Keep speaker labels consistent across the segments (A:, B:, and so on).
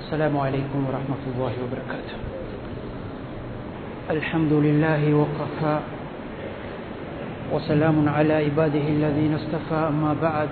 A: السلام عليكم ورحمة الله وبركاته الحمد لله وكفى وسلام على عباده الذين اصطفى أما بعد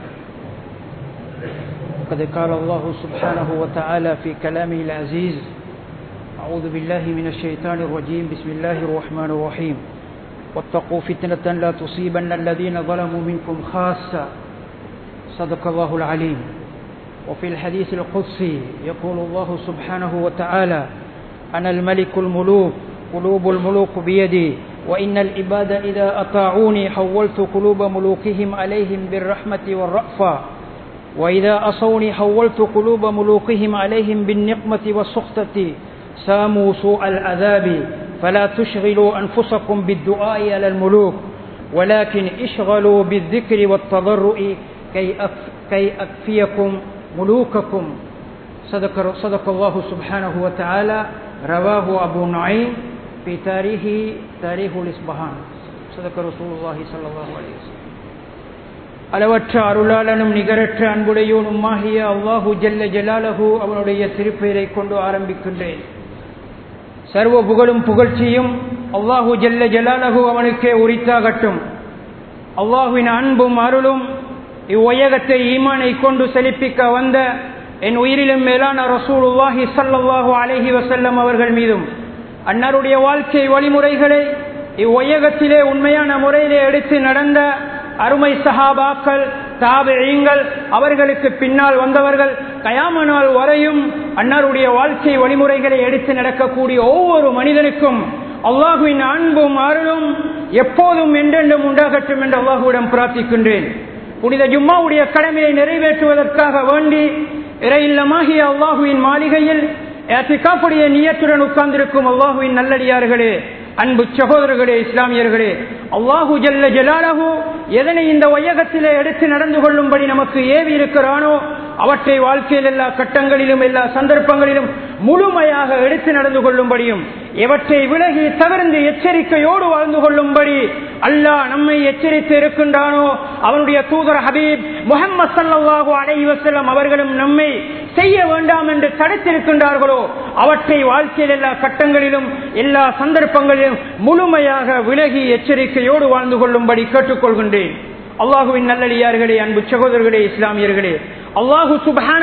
A: قد قال الله سبحانه وتعالى في كلامه العزيز أعوذ بالله من الشيطان الرجيم بسم الله الرحمن الرحيم واتقوا فتنة لا تصيبن الذين ظلموا منكم خاصة صدق الله العليم وفي الحديث القدسي يقول الله سبحانه وتعالى أنا الملك الملوك قلوب الملوك بيدي وإن العباد إذا أطاعوني حولت قلوب ملوكهم عليهم بالرحمة والرأفة وإذا أصوني حولت قلوب ملوكهم عليهم بالنقمة والسخطة ساموا سوء العذاب فلا تشغلوا أنفسكم بالدعاء على الملوك ولكن اشغلوا بالذكر والتضرع كي كي أكفيكم ملوككم صدق صدق الله سبحانه وتعالى رواه أبو نعيم في تاريخ تاريخ الإصبهان صدق رسول الله صلى الله عليه وسلم அளவற்ற அருளாளனும் நிகரற்ற அன்புடையோனுமாகிய அல்லாஹு ஜல்ல ஜலாலஹு அவனுடைய திருப்பெயரை கொண்டு ஆரம்பிக்கின்றேன் சர்வ புகழும் புகழ்ச்சியும் அல்லாஹு ஜல்ல ஜலாலஹு அவனுக்கே உரித்தாகட்டும் அல்லாஹுவின் அன்பும் அருளும் இவ்வையகத்தை ஈமானை கொண்டு செழிப்பிக்க வந்த என் உயிரிலும் மேலான ரசூலுல்லாஹி சல்லாஹூ அலஹி வசல்லம் அவர்கள் மீதும் அன்னாருடைய வாழ்க்கை வழிமுறைகளை இவ்வையகத்திலே உண்மையான முறையிலே எடுத்து நடந்த அருமை சஹாபாக்கள் தாபியங்கள் அவர்களுக்கு பின்னால் வந்தவர்கள் கயாம நாள் வரையும் அன்னாருடைய வாழ்க்கை வழிமுறைகளை எடுத்து நடக்கக்கூடிய ஒவ்வொரு மனிதனுக்கும் அல்லாஹுவின் அன்பும் அருளும் எப்போதும் என்றென்றும் உண்டாகட்டும் என்று அல்லாஹுவிடம் பிரார்த்திக்கின்றேன் புனித ஜும்மாவுடைய கடமையை நிறைவேற்றுவதற்காக வேண்டி இறையில்லமாகிய அல்லாஹுவின் மாளிகையில் ஏத்திகாப்புடைய நியத்துடன் உட்கார்ந்திருக்கும் அல்லாஹுவின் நல்லடியார்களே அன்பு சகோதரர்களே இஸ்லாமியர்களே அல்லாஹு ஜல்ல ஜலாலஹு எதனை இந்த வையகத்திலே எடுத்து நடந்து கொள்ளும்படி நமக்கு ஏவி இருக்கிறானோ அவற்றை வாழ்க்கையில் எல்லா கட்டங்களிலும் எல்லா சந்தர்ப்பங்களிலும் முழுமையாக எடுத்து நடந்து கொள்ளும்படியும் எவற்றை விலகி தவிர்ந்து எச்சரிக்கையோடு வாழ்ந்து கொள்ளும்படி அல்லாஹ் நம்மை எச்சரித்து இருக்கின்றானோ அவனுடைய தூதர் ஹபீப் முகமது சல்லாஹூ அலைஹி வசல்லம் அவர்களும் நம்மை செய்ய வேண்டாம் என்று தடுத்திருக்கின்றார்களோ அவற்றை வாழ்க்கையில் எல்லா கட்டங்களிலும் எல்லா சந்தர்ப்பங்களிலும் முழுமையாக விலகி எச்சரிக்கையோடு வாழ்ந்து கொள்ளும்படி கேட்டுக்கொள்கின்றேன் அல்லாஹுவின் நல்லடியார்களே அன்பு சகோதரர்களே இஸ்லாமியர்களே அல்லாஹு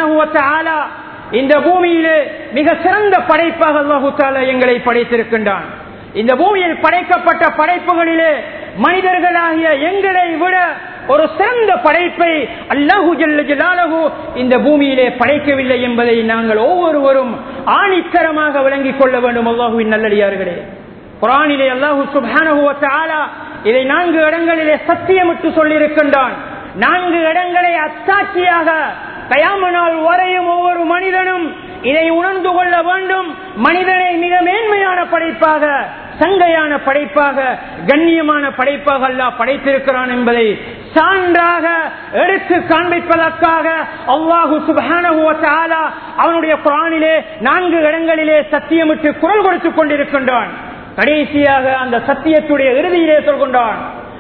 A: சுபான இந்த பூமியிலே மிக சிறந்த படைப்பாக அல்லாஹு தாலா எங்களை படைத்திருக்கின்றான் இந்த பூமியில் படைக்கப்பட்ட படைப்புகளிலே மனிதர்களாகிய எங்களை விட ஒரு சிறந்த படைப்பை அல்லாஹு ஜல்லாலகு இந்த பூமியிலே படைக்கவில்லை என்பதை நாங்கள் ஒவ்வொருவரும் ஆணித்தரமாக விளங்கிக் கொள்ள வேண்டும் அல்லாஹுவின் நல்லடியார்களே குரானிலே அல்லாஹு சுபானு இதை நான்கு இடங்களிலே சத்தியமிட்டு சொல்லியிருக்கின்றான் நான்கு இடங்களை அத்தாட்சியாக கயாமனால் வரையும் ஒவ்வொரு மனிதனும் இதை உணர்ந்து கொள்ள வேண்டும் மனிதனை மிக மேன்மையான படைப்பாக சங்கையான படைப்பாக கண்ணியமான படைப்பாக அல்ல படைத்திருக்கிறான் என்பதை சான்றாக எடுத்து காண்பிப்பதற்காக அல்லாஹு சுபான அவனுடைய குரானிலே நான்கு இடங்களிலே சத்தியமிட்டு குரல் கொடுத்துக் கொண்டிருக்கின்றான் கடைசியாக அந்த சத்தியத்துடைய இறுதியிலே சொல்கின்றான்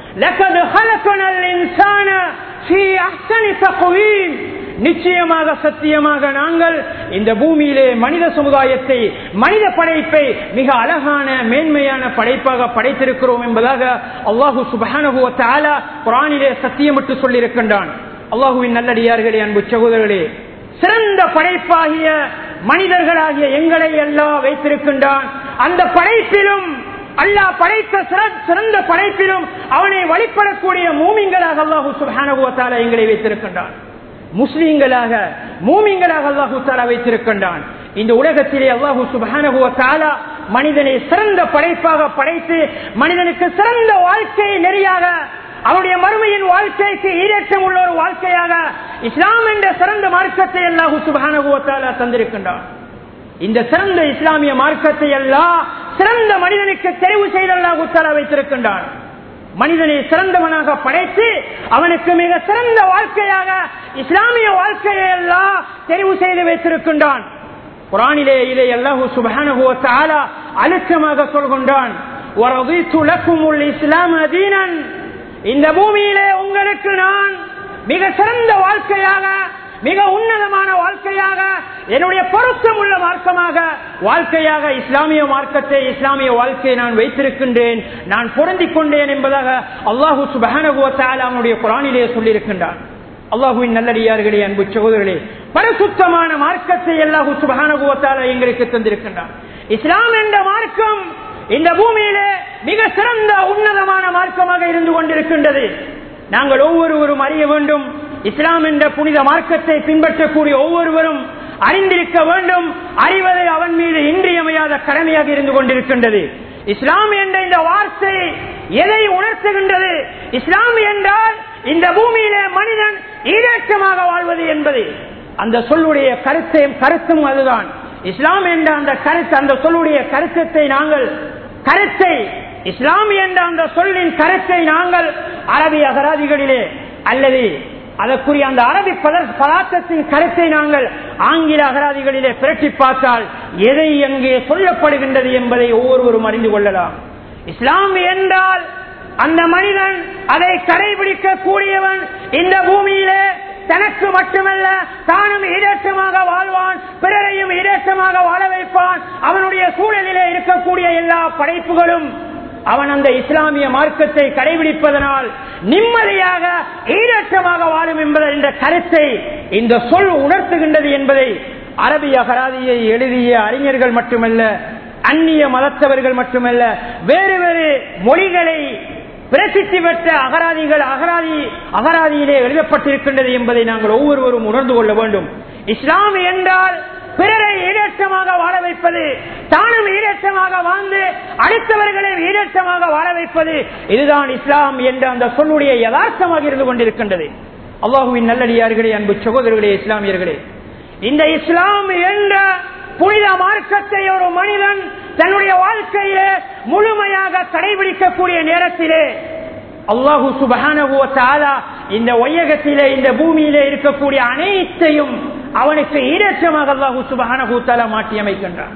A: நிச்சயமாக சத்தியமாக நாங்கள் இந்த பூமியிலே மனித சமுதாயத்தை மனித படைப்பை மிக அழகான மேன்மையான படைப்பாக படைத்திருக்கிறோம் என்பதாக அல்லாஹு சுபானுவத்தால குரானிலே சத்தியமிட்டு சொல்லியிருக்கின்றான் அல்லாஹுவின் நல்லடியார்களே அன்பு சகோதரர்களே சிறந்த படைப்பாகிய மனிதர்களாகிய எங்களை எல்லாம் வைத்திருக்கின்றான் அந்த படைப்பிலும் அல்லாஹ் படைத்த சிறந்த படைப்பிலும் அவனை வழிபடக்கூடிய மூமிங்களாக அல்லாஹு சுபானுவத்தால எங்களை வைத்திருக்கின்றான் முஸ்லீம்களாக மூமிங்களாக அல்லாஹு தாலா வைத்திருக்கின்றான் இந்த உலகத்திலே அல்லாஹு சுபானுவத்தாலா மனிதனை சிறந்த படைப்பாக படைத்து மனிதனுக்கு சிறந்த வாழ்க்கையை நெறியாக அவருடைய மறுமையின் வாழ்க்கைக்கு ஈரேற்றம் உள்ள ஒரு வாழ்க்கையாக இஸ்லாம் என்ற சிறந்த மார்க்கத்தை அல்லாஹு சுபானுவத்தாலா தந்திருக்கின்றான் இந்த சிறந்த இஸ்லாமிய மார்க்கத்தை எல்லாம் சிறந்த மனிதனுக்கு தெரிவு செய்து அல்லாஹு தாலா வைத்திருக்கின்றான் மனிதனை சிறந்தவனாக படைத்து அவனுக்கு மிக சிறந்த வாழ்க்கையாக இஸ்லாமிய வாழ்க்கையை எல்லாம் தெரிவு செய்து வைத்திருக்கின்றான் குரானிலே இதை அல்லாஹு சுபான அழுத்தமாக சொல்கின்றான் இஸ்லாம் அதீனன் இந்த பூமியிலே உங்களுக்கு நான் மிக சிறந்த வாழ்க்கையாக மிக உன்னதமான வாழ்க்கையாக என்னுடைய பொருத்தம் உள்ள மார்க்கமாக வாழ்க்கையாக இஸ்லாமிய மார்க்கத்தை இஸ்லாமிய வாழ்க்கையை நான் வைத்திருக்கின்றேன் நான் பொருந்திக் கொண்டேன் என்பதாக அல்லாஹூ சுபஹானுவத்தால் அவனுடைய குரானிலே சொல்லியிருக்கின்றான் அல்லாஹுவின் நல்லடியார்களே அன்பு சகோதரர்களே பரிசுத்தமான மார்க்கத்தை அல்லாஹூ சுபஹானுவத்தால எங்களுக்கு தந்திருக்கின்றான் இஸ்லாம் என்ற மார்க்கம் இந்த பூமியிலே மிக சிறந்த உன்னதமான மார்க்கமாக இருந்து கொண்டிருக்கின்றது நாங்கள் ஒவ்வொருவரும் அறிய வேண்டும் இஸ்லாம் என்ற புனித மார்க்கத்தை பின்பற்றக்கூடிய ஒவ்வொருவரும் அறிந்திருக்க வேண்டும் அறிவதை அவன் மீது இன்றியமையாத கடமையாக இருந்து கொண்டிருக்கின்றது இஸ்லாம் என்ற இந்த வார்த்தை எதை உணர்த்துகின்றது இஸ்லாம் என்றால் இந்த பூமியிலே மனிதன் ஈரேற்றமாக வாழ்வது என்பது அந்த சொல்லுடைய கருத்தையும் கருத்தும் அதுதான் இஸ்லாம் என்ற அந்த கருத்து அந்த சொல்லுடைய கருத்தத்தை நாங்கள் கருத்தை இஸ்லாம் என்ற அந்த சொல்லின் கருத்தை நாங்கள் அரபி அகராதிகளிலே அல்லது அதற்குரிய அந்த அரபி பதார்த்தத்தின் கருத்தை நாங்கள் ஆங்கில அகராதிகளிலே பிரட்டி பார்த்தால் எதை எங்கே சொல்லப்படுகின்றது என்பதை ஒவ்வொருவரும் அறிந்து கொள்ளலாம் இஸ்லாம் என்றால் அந்த மனிதன் அதை கடைபிடிக்க கூடியவன் இந்த பூமியிலே தனக்கு மட்டுமல்ல தானும் ஈரேற்றமாக வாழ்வான் பிறரையும் ஈரேற்றமாக வாழ வைப்பான் அவனுடைய சூழலிலே இருக்கக்கூடிய எல்லா படைப்புகளும் அவன் அந்த இஸ்லாமிய மார்க்கத்தை கடைபிடிப்பதனால் நிம்மதியாக ஈரேற்றமாக வாழும் என்பது என்ற கருத்தை இந்த சொல் உணர்த்துகின்றது என்பதை அரபி அகராதியை எழுதிய அறிஞர்கள் மட்டுமல்ல அந்நிய மதத்தவர்கள் மட்டுமல்ல வேறு வேறு மொழிகளை பிரசித்தி பெற்ற அகராதிகள் அகராதி அகராதியிலே எழுதப்பட்டிருக்கின்றது என்பதை நாங்கள் ஒவ்வொருவரும் உணர்ந்து கொள்ள வேண்டும் இஸ்லாம் என்றால் பிறரை ஈரேற்றமாக வாழ வைப்பது தானும் ஈரேற்றமாக வாழ்ந்து அடுத்தவர்களை ஈரேற்றமாக வாழ வைப்பது இதுதான் இஸ்லாம் என்ற அந்த சொல்லுடைய யதார்த்தமாக இருந்து கொண்டிருக்கின்றது அல்லாஹுவின் நல்லடியார்களே அன்பு சகோதரர்களே இஸ்லாமியர்களே இந்த இஸ்லாம் என்ற புனித மார்க்கத்தை ஒரு மனிதன் தன்னுடைய வாழ்க்கையிலே முழுமையாக கடைபிடிக்கக்கூடிய நேரத்திலே அல்லாஹு சுபகான இந்த ஒய்யகத்திலே இந்த பூமியிலே இருக்கக்கூடிய அனைத்தையும் அவனுக்கு ஈரேற்றமாக அல்லாஹு சுபகான மாற்றி அமைக்கின்றான்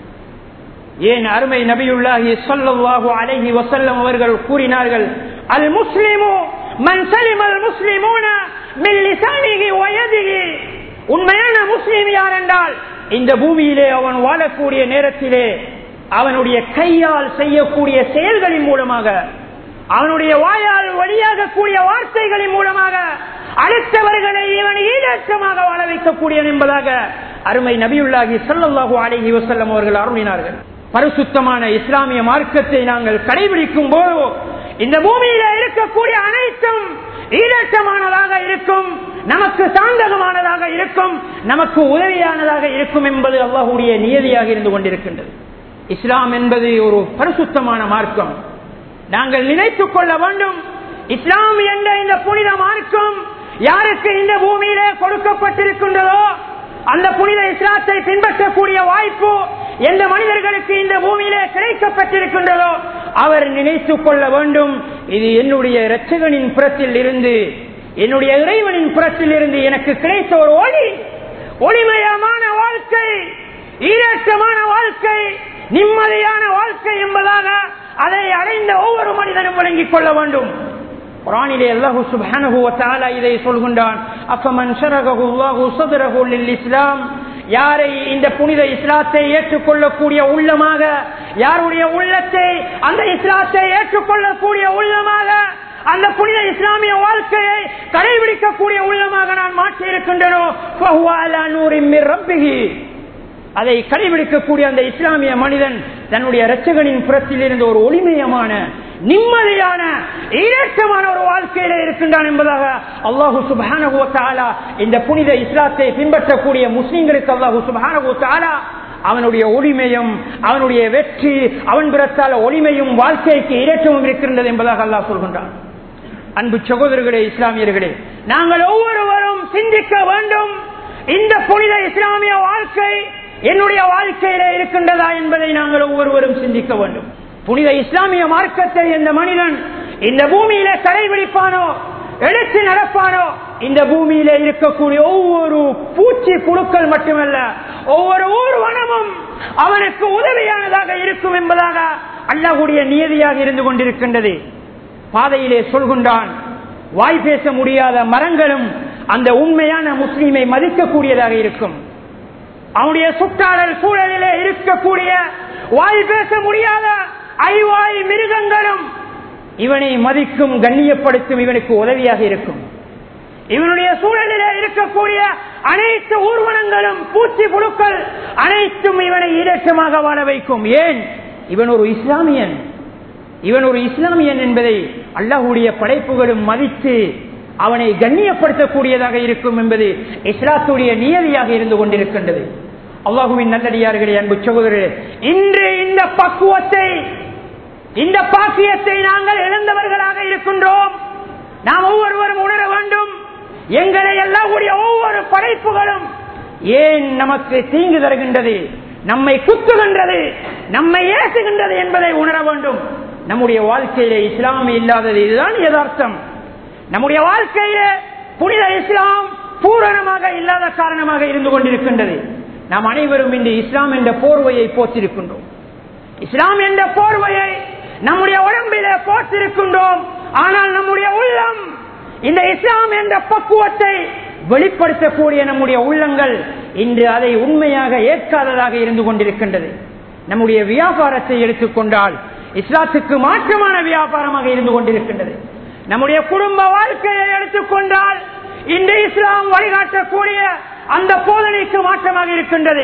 A: ஏன் அருமை நபியுல்லாஹி சொல்லல்லாஹு அலைஹி வசல்லம் அவர்கள் கூறினார்கள் அல் முஸ்லிமு மன் சலிம் அல் முஸ்லிமூன மின் லிசானிஹி வயதிஹி உண்மையான முஸ்லிம் யார் என்றால் இந்த பூமியிலே அவன் வாழக்கூடிய நேரத்திலே அவனுடைய கையால் செய்யக்கூடிய செயல்களின் மூலமாக அவனுடைய வாயால் வழியாக கூடிய வார்த்தைகளின் மூலமாக அடுத்தவர்களை இவன் ஈழற்றமாக வாழ வைக்கக்கூடிய என்பதாக அருமை நபியுல்லாஹி சல்லாஹூ அலஹி வசல்லம் அவர்கள் அருளினார்கள் பரிசுத்தமான இஸ்லாமிய மார்க்கத்தை நாங்கள் கடைபிடிக்கும் போது இந்த பூமியில இருக்கக்கூடிய அனைத்தும் ஈரட்டமானதாக இருக்கும் நமக்கு சாந்தகமானதாக இருக்கும் நமக்கு உதவியானதாக இருக்கும் என்பது அல்லாஹுடைய நியதியாக இருந்து கொண்டிருக்கின்றது இஸ்லாம் என்பது ஒரு பரிசுத்தமான மார்க்கம் நாங்கள் நினைத்துக் கொள்ள வேண்டும் இஸ்லாம் என்ற இந்த புனித மார்க்கம் யாருக்கு இந்த பூமியிலே கொடுக்கப்பட்டிருக்கின்றதோ அந்த புனித இஸ்லாத்தை பின்பற்றக்கூடிய வாய்ப்பு எந்த மனிதர்களுக்கு இந்த பூமியிலே கிடைக்கப்பட்டிருக்கின்றதோ அவர் நினைத்துக் கொள்ள வேண்டும் இது என்னுடைய இரட்சகனின் புறத்தில் இருந்து என்னுடைய இறைவனின் புறத்தில் இருந்து எனக்கு கிடைத்த ஒரு ஒளி ஒளிமயமான வாழ்க்கை ஈரேற்றமான வாழ்க்கை நிம்மதியான வாழ்க்கை என்பதாக அதை அடைந்த ஒவ்வொரு மனிதனும் விளங்கிக் கொள்ள வேண்டும் குரானிலே அல்லாஹு சுப்ஹானஹு வ தஆலா இதை சொல்கின்றான் அஃபமன் ஷரஹு அல்லாஹு ஸத்ரஹு லில் இஸ்லாம் யாரை இந்த புனித இஸ்லாத்தை ஏற்றுக்கொள்ளக்கூடிய உள்ளமாக யாருடைய உள்ளத்தை அந்த இஸ்லாத்தை ஏற்றுக்கொள்ளக்கூடிய உள்ளமாக அந்த புனித இஸ்லாமிய வாழ்க்கையை கடைபிடிக்கக்கூடிய உள்ளமாக நான் மாற்றி இருக்கின்றனோ அதை கடைபிடிக்கக்கூடிய அந்த இஸ்லாமிய மனிதன் தன்னுடைய இரட்சகனின் புறத்தில் இருந்த ஒரு ஒளிமயமான நிம்மதியான ஈரேற்றமான ஒரு வாழ்க்கையில இருக்கின்றான் என்பதாக அல்லாஹு சுபானகுவத்தாலா இந்த புனித இஸ்லாத்தை பின்பற்றக்கூடிய முஸ்லிம்களுக்கு அல்லாஹு சுபானகுவத்தாலா அவனுடைய ஒளிமையும் அவனுடைய வெற்றி அவன் பிறத்தால ஒளிமையும் வாழ்க்கைக்கு இறைச்சமும் இருக்கின்றது என்பதாக அல்லாஹ் சொல்கின்றான் அன்பு சகோதரர்களே இஸ்லாமியர்களே நாங்கள் ஒவ்வொருவரும் சிந்திக்க வேண்டும் இந்த புனித இஸ்லாமிய வாழ்க்கை என்னுடைய வாழ்க்கையில இருக்கின்றதா என்பதை நாங்கள் ஒவ்வொருவரும் சிந்திக்க வேண்டும் புனித இஸ்லாமிய மார்க்கத்தை இந்த மனிதன் இந்த பூமியில கடைபிடிப்பானோ எடுத்து நடப்பானோ இந்த பூமியில இருக்கக்கூடிய ஒவ்வொரு பூச்சி புழுக்கள் மட்டுமல்ல ஒவ்வொரு ஊர்வனமும் அவனுக்கு உதவியானதாக இருக்கும் என்பதாக அல்லாஹுடைய நியதியாக இருந்து கொண்டிருக்கின்றது பாதையிலே சொல்கின்றான் வாய் பேச முடியாத மரங்களும் அந்த உண்மையான முஸ்லீமை மதிக்கக்கூடியதாக இருக்கும் அவனுடைய சுற்றாடல் சூழலிலே இருக்கக்கூடிய வாய் பேச முடியாத ஐவாய் மிருகங்களும் இவனை மதிக்கும் கண்ணியப்படுத்தும் இவனுக்கு உதவியாக இருக்கும் இவனுடைய சூழலிலே இருக்கக்கூடிய அனைத்து ஊர்வனங்களும் பூச்சி புழுக்கள் அனைத்தும் இவனை ஈரேற்றமாக வாழ வைக்கும் ஏன் இவன் ஒரு இஸ்லாமியன் இவன் ஒரு இஸ்லாமியன் என்பதை அல்லாஹுடைய படைப்புகளும் மதித்து அவனை கண்ணியப்படுத்தக்கூடியதாக இருக்கும் என்பது இஸ்லாத்துடைய நியதியாக இருந்து கொண்டிருக்கின்றது அல்லாஹுவின் நல்லடியார்களே அன்பு சகோதரர்களே இன்று இந்த பக்குவத்தை இந்த பாக்கியத்தை நாங்கள் இழந்தவர்களாக இருக்கின்றோம் நாம் ஒவ்வொருவரும் உணர வேண்டும் எங்களை எல்லாருடைய ஒவ்வொரு படைப்புகளும் ஏன் நமக்கு தீங்கு தருகின்றது நம்மை குத்துகின்றது நம்மை ஏசுகின்றது என்பதை உணர வேண்டும் நம்முடைய வாழ்க்கையிலே இஸ்லாம் இல்லாதது இதுதான் யதார்த்தம் நம்முடைய வாழ்க்கையிலே புனித இஸ்லாம் பூரணமாக இல்லாத காரணமாக இருந்து கொண்டிருக்கின்றது நாம் அனைவரும் இன்று இஸ்லாம் என்ற போர்வையை போற்றிருக்கின்றோம் இஸ்லாம் என்ற போர்வையை நம்முடைய உடம்பிலே போற்றிருக்கின்றோம் ஆனால் நம்முடைய உள்ளம் இந்த இஸ்லாம் என்ற பக்குவத்தை வெளிப்படுத்தக்கூடிய நம்முடைய உள்ளங்கள் இன்று அதை உண்மையாக ஏற்காததாக இருந்து கொண்டிருக்கின்றது நம்முடைய வியாபாரத்தை எடுத்துக்கொண்டால் இஸ்லாத்துக்கு மாற்றமான வியாபாரமாக இருந்து கொண்டிருக்கின்றது நம்முடைய குடும்ப வாழ்க்கையை எடுத்துக்கொண்டால் இந்த இஸ்லாம் வழிகாட்டக்கூடிய அந்த போதனைக்கு மாற்றமாக இருக்கின்றது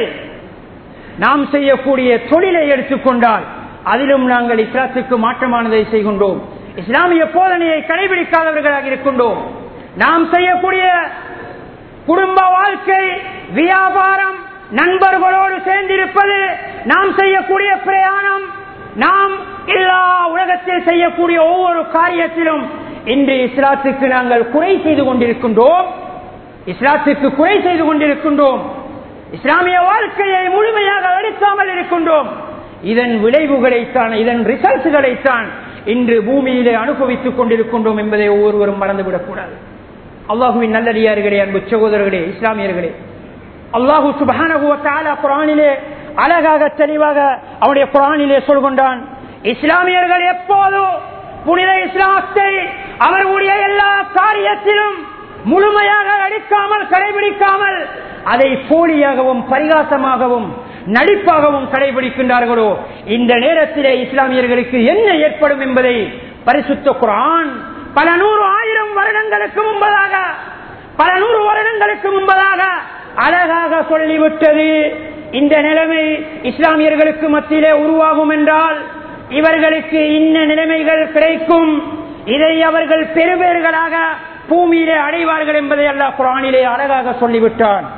A: நாம் செய்யக்கூடிய தொழிலை எடுத்துக்கொண்டால் அதிலும் நாங்கள் இஸ்லாத்துக்கு மாற்றமானதை செய்கின்றோம் இஸ்லாமிய போதனையை கடைபிடிக்காதவர்களாக இருக்கின்றோம் நாம் செய்யக்கூடிய குடும்ப வாழ்க்கை வியாபாரம் நண்பர்களோடு சேர்ந்திருப்பது நாம் செய்யக்கூடிய பிரயாணம் நாம் எல்லா உலகத்தில் செய்யக்கூடிய ஒவ்வொரு காரியத்திலும் இன்று இஸ்லாத்துக்கு நாங்கள் குறை செய்து கொண்டிருக்கின்றோம் இஸ்லாத்துக்கு குறை செய்து கொண்டிருக்கின்றோம் இஸ்லாமிய வாழ்க்கையை முழுமையாக எடுக்காமல் இருக்கின்றோம் இதன் விளைவுகளைத்தான் இதன் ரிசல்ட்களைத்தான் இன்று பூமியிலே அனுபவித்துக் கொண்டிருக்கின்றோம் என்பதை ஒவ்வொருவரும் மறந்துவிடக் கூடாது அல்லாஹுவின் நல்லடியார்களே அன்பு சகோதரர்களே இஸ்லாமியர்களே அல்லாஹு சுபான குரானிலே அழகாக தெளிவாக அவனுடைய குரானிலே சொல்கின்றான் இஸ்லாமியர்கள் எப்போதும் புனித இஸ்லாத்தை அவர்களுடைய எல்லா காரியத்திலும் முழுமையாக அடிக்காமல் கடைபிடிக்காமல் அதை போலியாகவும் பரிகாசமாகவும் நடிப்பாகவும் கடைபிடிக்கின்றார்களோ இந்த நேரத்திலே இஸ்லாமியர்களுக்கு என்ன ஏற்படும் என்பதை பரிசுத்த குரான் பல நூறு ஆயிரம் வருடங்களுக்கு முன்பதாக பல நூறு வருடங்களுக்கு முன்பதாக அழகாக சொல்லிவிட்டது இந்த நிலைமை இஸ்லாமியர்களுக்கு மத்தியிலே உருவாகும் என்றால் இவர்களுக்கு இன்ன நிலைமைகள் கிடைக்கும் இதை அவர்கள் பெருபேறுகளாக பூமியிலே அடைவார்கள் என்பதை அல்லாஹ் குரானிலே அழகாக சொல்லிவிட்டான்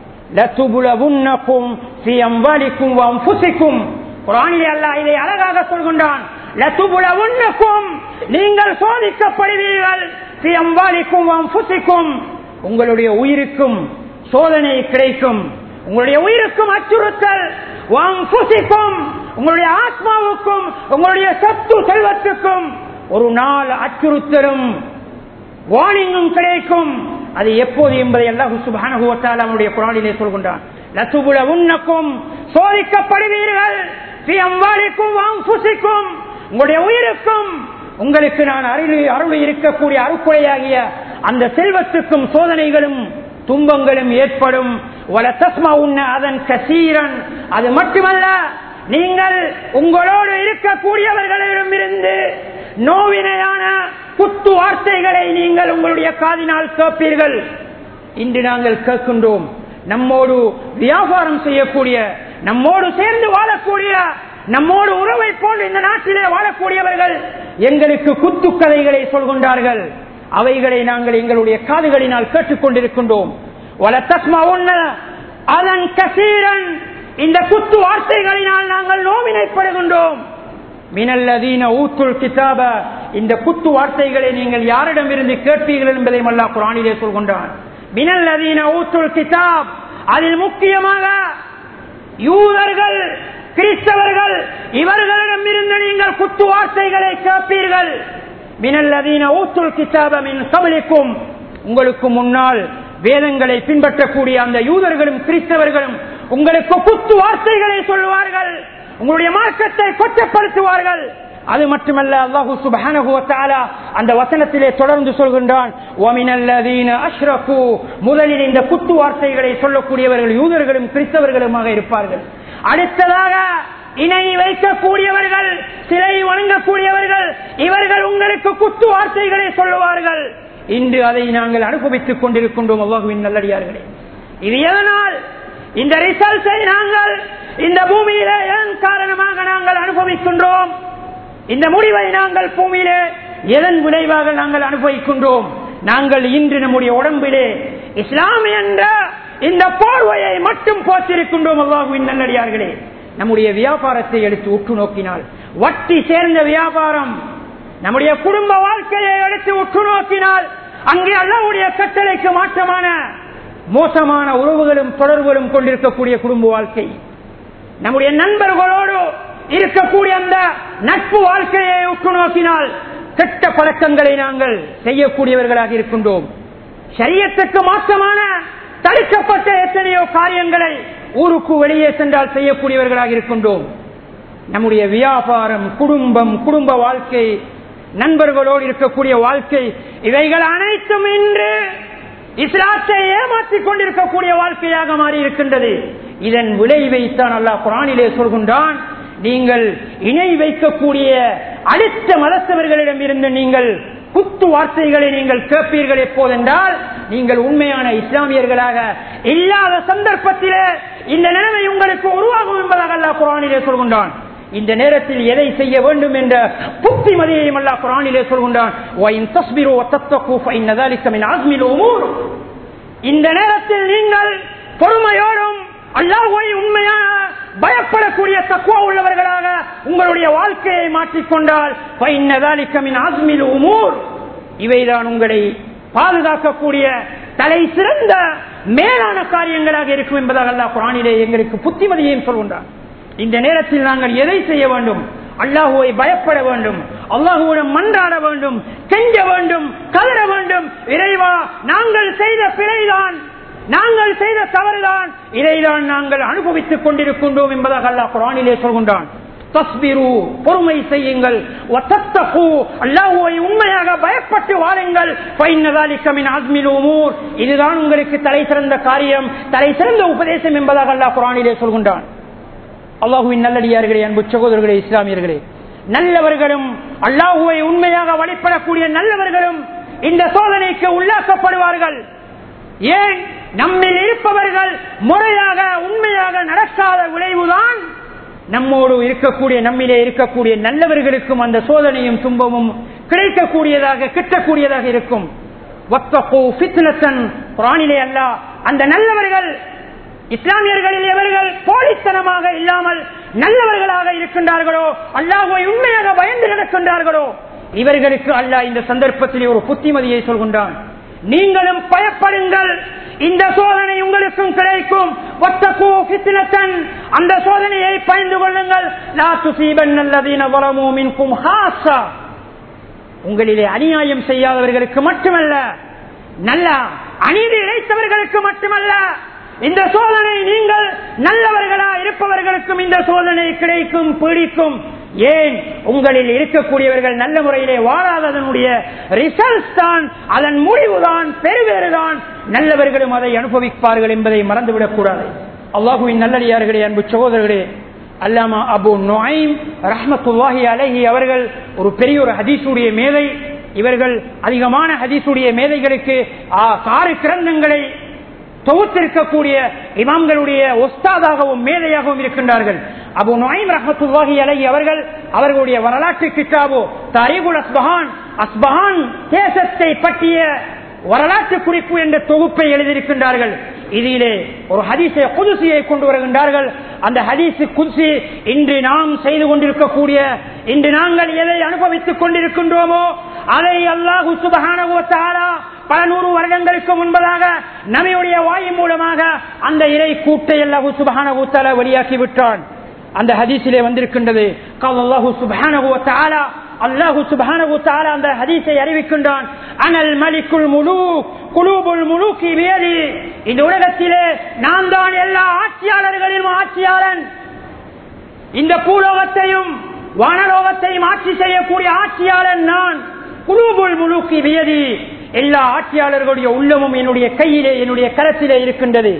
A: லத்துபுலவுன்னக்கும் ஃபி அம்வாலிக்கும் வ அன்ஃபுசிக்கும் குரானிலே அல்லாஹ் இதை அழகாக சொல்கின்றான் லத்துபுலவுன்னக்கும் நீங்கள் சோதிக்கப்படுவீர்கள் ஃபி அம்வாலிக்கும் வ அன்ஃபுசிக்கும் உங்களுடைய உயிருக்கும் சோதனை கிடைக்கும் உங்களுடைய உயிருக்கும் அச்சுறுத்தல் வ அன்ஃபுசிக்கும் உங்களுடைய ஆத்மாவுக்கும் உங்களுடைய சத்து செல்வத்துக்கும் ஒரு நாள் அச்சுறுத்தலும் வார்னிங்கும் கிடைக்கும் அது எப்போது என்பதை எல்லாம் சுபானுவத்தால் அவனுடைய குரானிலே சொல்கின்றான் லத்துபுல உன்னக்கும் சோதிக்கப்படுவீர்கள் அம்பாலிக்கும் வாங்குசிக்கும் உங்களுடைய உயிருக்கும் உங்களுக்கு நான் அருள் அருள் இருக்கக்கூடிய அருக்குறையாகிய அந்த செல்வத்துக்கும் சோதனைகளும் துன்பங்களும் ஏற்படும் வல தஸ்மா உன்ன அதன் கசீரன் அது மட்டுமல்ல நீங்கள் உங்களோடு இருக்கக்கூடியவர்களிடம் இருந்து நோவினையான குத்து வார்த்தைகளை நீங்கள் உங்களுடைய காதினால் கேட்பீர்கள் இன்று நாங்கள் கேட்கின்றோம் நம்மோடு வியாபாரம் செய்யக்கூடிய நம்மோடு சேர்ந்து வாழக்கூடிய நம்மோடு உறவை போல் இந்த நாட்டிலே வாழக்கூடியவர்கள் எங்களுக்கு குத்து கதைகளை சொல்கின்றார்கள் அவைகளை நாங்கள் எங்களுடைய காதுகளினால் கேட்டுக்கொண்டிருக்கின்றோம் அதன் கசீரன் இந்த குத்து வார்த்தைகளினால் நாங்கள் நோவினைப்படுகின்றோம் மினல்லதீன ஊத்துல் கிதாப இந்த குத்து வார்த்தைகளை நீங்கள் யாரிடம் இருந்து கேட்பீர்கள் என்பதை மல்லா குரானிலே சொல்கின்றான் மினல்லதீன ஊத்துல் கிதாப் அதில் முக்கியமாக யூதர்கள் கிறிஸ்தவர்கள் இவர்களிடம் இருந்து நீங்கள் குத்து வார்த்தைகளை கேட்பீர்கள் மினல்லதீன ஊத்துல் கிதாப மின் கபலிக்கும் உங்களுக்கு முன்னால் வேதங்களை பின்பற்றக்கூடிய அந்த யூதர்களும் கிறிஸ்தவர்களும் உங்களுக்கு குத்து வார்த்தைகளை சொல்லுவார்கள் உங்களுடைய மார்க்கத்தை கொச்சப்படுத்துவார்கள் அது மட்டுமல்ல அல்லாஹு சுப்ஹானஹு வ தஆலா அந்த வசனத்திலே தொடர்ந்து சொல்கின்றான் வமினல்லதீன அஷ்ரகு முதலில் இந்த குத்து வார்த்தைகளை சொல்லக்கூடியவர்கள் யூதர்களும் கிறிஸ்தவர்களுமாக இருப்பார்கள் அடுத்ததாக இணை வைக்கக்கூடியவர்கள் சிலை வணங்கக்கூடியவர்கள் இவர்கள் உங்களுக்கு குத்து வார்த்தைகளை சொல்லுவார்கள் இன்று அதை நாங்கள் அனுபவித்துக் கொண்டிருக்கின்றோம் அல்லாஹுவின் நல்லடியார்களே இது எதனால் இந்த ரிசல்ட்டை நாங்கள் இந்த பூமியிலே எதன் காரணமாக நாங்கள் அனுபவிக்கின்றோம் இந்த முடிவை நாங்கள் பூமியிலே எதன் விளைவாக நாங்கள் அனுபவிக்கின்றோம் நாங்கள் இன்று நம்முடைய உடம்பிலே இஸ்லாம் என்ற இந்த போர்வையை மட்டும் போற்றிருக்கின்றோம் அல்லாஹுவின் நல்லடியார்களே நம்முடைய வியாபாரத்தை எடுத்து உற்று நோக்கினால் வட்டி சேர்ந்த வியாபாரம் நம்முடைய குடும்ப வாழ்க்கையை எடுத்து உற்று நோக்கினால் அங்கே அல்லாவுடைய கட்டளைக்கு மாற்றமான மோசமான உறவுகளும் தொடர்புகளும் கொண்டிருக்கக்கூடிய குடும்ப வாழ்க்கை நம்முடைய நண்பர்களோடு இருக்கக்கூடிய அந்த நட்பு வாழ்க்கையை உற்று நோக்கினால் கெட்ட பழக்கங்களை நாங்கள் செய்யக்கூடியவர்களாக இருக்கின்றோம் சரியத்துக்கு மாற்றமான தடுக்கப்பட்ட எத்தனையோ காரியங்களை ஊருக்கு வெளியே சென்றால் செய்யக்கூடியவர்களாக இருக்கின்றோம் நம்முடைய வியாபாரம் குடும்பம் குடும்ப வாழ்க்கை நண்பர்களோடு இருக்கக்கூடிய வாழ்க்கை இவைகள் அனைத்தும் இன்று இஸ்லாத்தை ஏமாற்றிக் கொண்டிருக்கக்கூடிய வாழ்க்கையாக மாறி இருக்கின்றது இதன் விளைவைத்தான் அல்லாஹ் குரானிலே சொல்கின்றான் நீங்கள் இணை வைக்கக்கூடிய அடுத்த மதத்தவர்களிடம் இருந்து நீங்கள் குத்து வார்த்தைகளை நீங்கள் கேட்பீர்கள் எப்போதென்றால் நீங்கள் உண்மையான இஸ்லாமியர்களாக இல்லாத சந்தர்ப்பத்திலே இந்த நிலைமை உங்களுக்கு உருவாகும் என்பதாக அல்லாஹ் குரானிலே சொல்கின்றான் இந்த நேரத்தில் எதை செய்ய வேண்டும் என்ற புத்திமதியையும் அல்லா குரானிலே சொல்கின்றான் இந்த நேரத்தில் நீங்கள் பொறுமையோடும் அல்லாஹுவை உண்மையான பயப்படக்கூடிய தக்குவா உள்ளவர்களாக உங்களுடைய வாழ்க்கையை மாற்றிக்கொண்டால் ஆஸ்மில் உமூர் இவைதான் உங்களை பாதுகாக்கக்கூடிய தலை சிறந்த மேலான காரியங்களாக இருக்கும் என்பதாக அல்லாஹ் குரானிலே எங்களுக்கு புத்திமதியையும் சொல்கின்றான் இந்த நேரத்தில் நாங்கள் எதை செய்ய வேண்டும் அல்லாஹுவை பயப்பட வேண்டும் அல்லாஹுவிடம் மன்றாட வேண்டும் கெஞ்ச வேண்டும் கதற வேண்டும் இறைவா நாங்கள் செய்த பிழைதான் நாங்கள் செய்த தவறுதான் இதைதான் நாங்கள் அனுபவித்துக் கொண்டிருக்கின்றோம் என்பதாக அல்லாஹ் குரானிலே சொல்கின்றான் தஸ்பிரு பொறுமை செய்யுங்கள் அல்லாஹுவை உண்மையாக பயப்பட்டு வாருங்கள் இதுதான் உங்களுக்கு தலை சிறந்த காரியம் தலை சிறந்த உபதேசம் என்பதாக அல்லாஹ் குரானிலே சொல்கின்றான் அல்லாஹுவின் நல்லடியார்களே அன்பு சகோதரர்களே இஸ்லாமியர்களே நல்லவர்களும் அல்லாஹுவை உண்மையாக வழிபடக்கூடிய நல்லவர்களும் இந்த சோதனைக்கு உள்ளாக்கப்படுவார்கள் ஏன் நம்மில் இருப்பவர்கள் முறையாக உண்மையாக நடக்காத விளைவுதான் நம்மோடு இருக்கக்கூடிய நம்மிலே இருக்கக்கூடிய நல்லவர்களுக்கும் அந்த சோதனையும் துன்பமும் கிடைக்கக்கூடியதாக கிட்டக்கூடியதாக இருக்கும் அல்ல அந்த நல்லவர்கள் இஸ்லாமியர்களில் எவர்கள் போலித்தனமாக இல்லாமல் நல்லவர்களாக இருக்கின்றார்களோ அல்லாஹுவை உண்மையாக பயந்து நடக்கின்றார்களோ இவர்களுக்கு அல்லாஹ் இந்த சந்தர்ப்பத்திலே ஒரு புத்திமதியை சொல்கின்றான் நீங்களும் பயப்படுங்கள் இந்த சோதனை உங்களுக்கும் கிடைக்கும் அந்த சோதனையை பயந்து கொள்ளுங்கள் உங்களிலே அநியாயம் செய்யாதவர்களுக்கு மட்டுமல்ல நல்ல அநீதி இழைத்தவர்களுக்கு மட்டுமல்ல இந்த சோதனை நீங்கள் நல்லவர்களா இருப்பவர்களுக்கும் இந்த சோதனை கிடைக்கும் பிடிக்கும் ஏன் உங்களில் இருக்கக்கூடியவர்கள் நல்ல முறையிலே வாழாததனுடைய ரிசல்ட் தான் அதன் முடிவுதான் பெருவேறுதான் நல்லவர்களும் அதை அனுபவிப்பார்கள் என்பதை மறந்துவிடக் கூடாது அல்லாஹுவின் நல்லடியார்களே அன்பு சகோதரர்களே அல்லாமா அபு நொய்ம் ரஹமத்துல்லாஹி அலஹி அவர்கள் ஒரு பெரிய ஒரு ஹதீசுடைய மேதை இவர்கள் அதிகமான ஹதீசுடைய மேதைகளுக்கு ஆறு கிரந்தங்களை தொகுத்திருக்கக்கூடிய இமாம்களுடைய ஒஸ்தாதாகவும் மேதையாகவும் இருக்கின்றார்கள் அபு நொய்ம் ரஹமத்துல்லாஹி அலஹி அவர்கள் அவர்களுடைய வரலாற்று கிட்டாபோ தரிகுல் அஸ்பஹான் அஸ்பஹான் தேசத்தை பற்றிய வரலாற்று குறிப்பு என்ற தொகுப்பை எழுதியிருக்கின்றார்கள் இதிலே ஒரு ஹதீசை குதிசியை கொண்டு வருகின்றார்கள் அந்த ஹதீசு குதிசி இன்று நாம் செய்து கொண்டிருக்கக்கூடிய இன்று நாங்கள் எதை அனுபவித்துக் கொண்டிருக்கின்றோமோ அதை அல்லாஹு சுபகான பல நூறு வருடங்களுக்கு முன்பதாக நபியுடைய வாயு மூலமாக அந்த இறை கூட்டை அல்லாஹு சுபகான ஊத்தால வெளியாக்கி விட்டான் அந்த ஹதீஸிலே வந்திருக்கின்றது அல்லாஹு சுபகான அல்லாஹு சுபஹானஹு தஆலா அந்த ஹதீஸை அறிவிக்கின்றான் அனல் மலிக்குல் முலு குலூபுல் முலூக்கி பியதி இந்த உலகத்திலே நான் தான் எல்லா ஆட்சியாளர்களிலும் ஆட்சியாளன் இந்த பூலோகத்தையும் வானலோகத்தையும் ஆட்சி செய்யக்கூடிய ஆட்சியாளன் நான் குழுபுல் முழுக்கி வியதி எல்லா ஆட்சியாளர்களுடைய உள்ளமும் என்னுடைய கையிலே என்னுடைய கரத்திலே இருக்கின்றது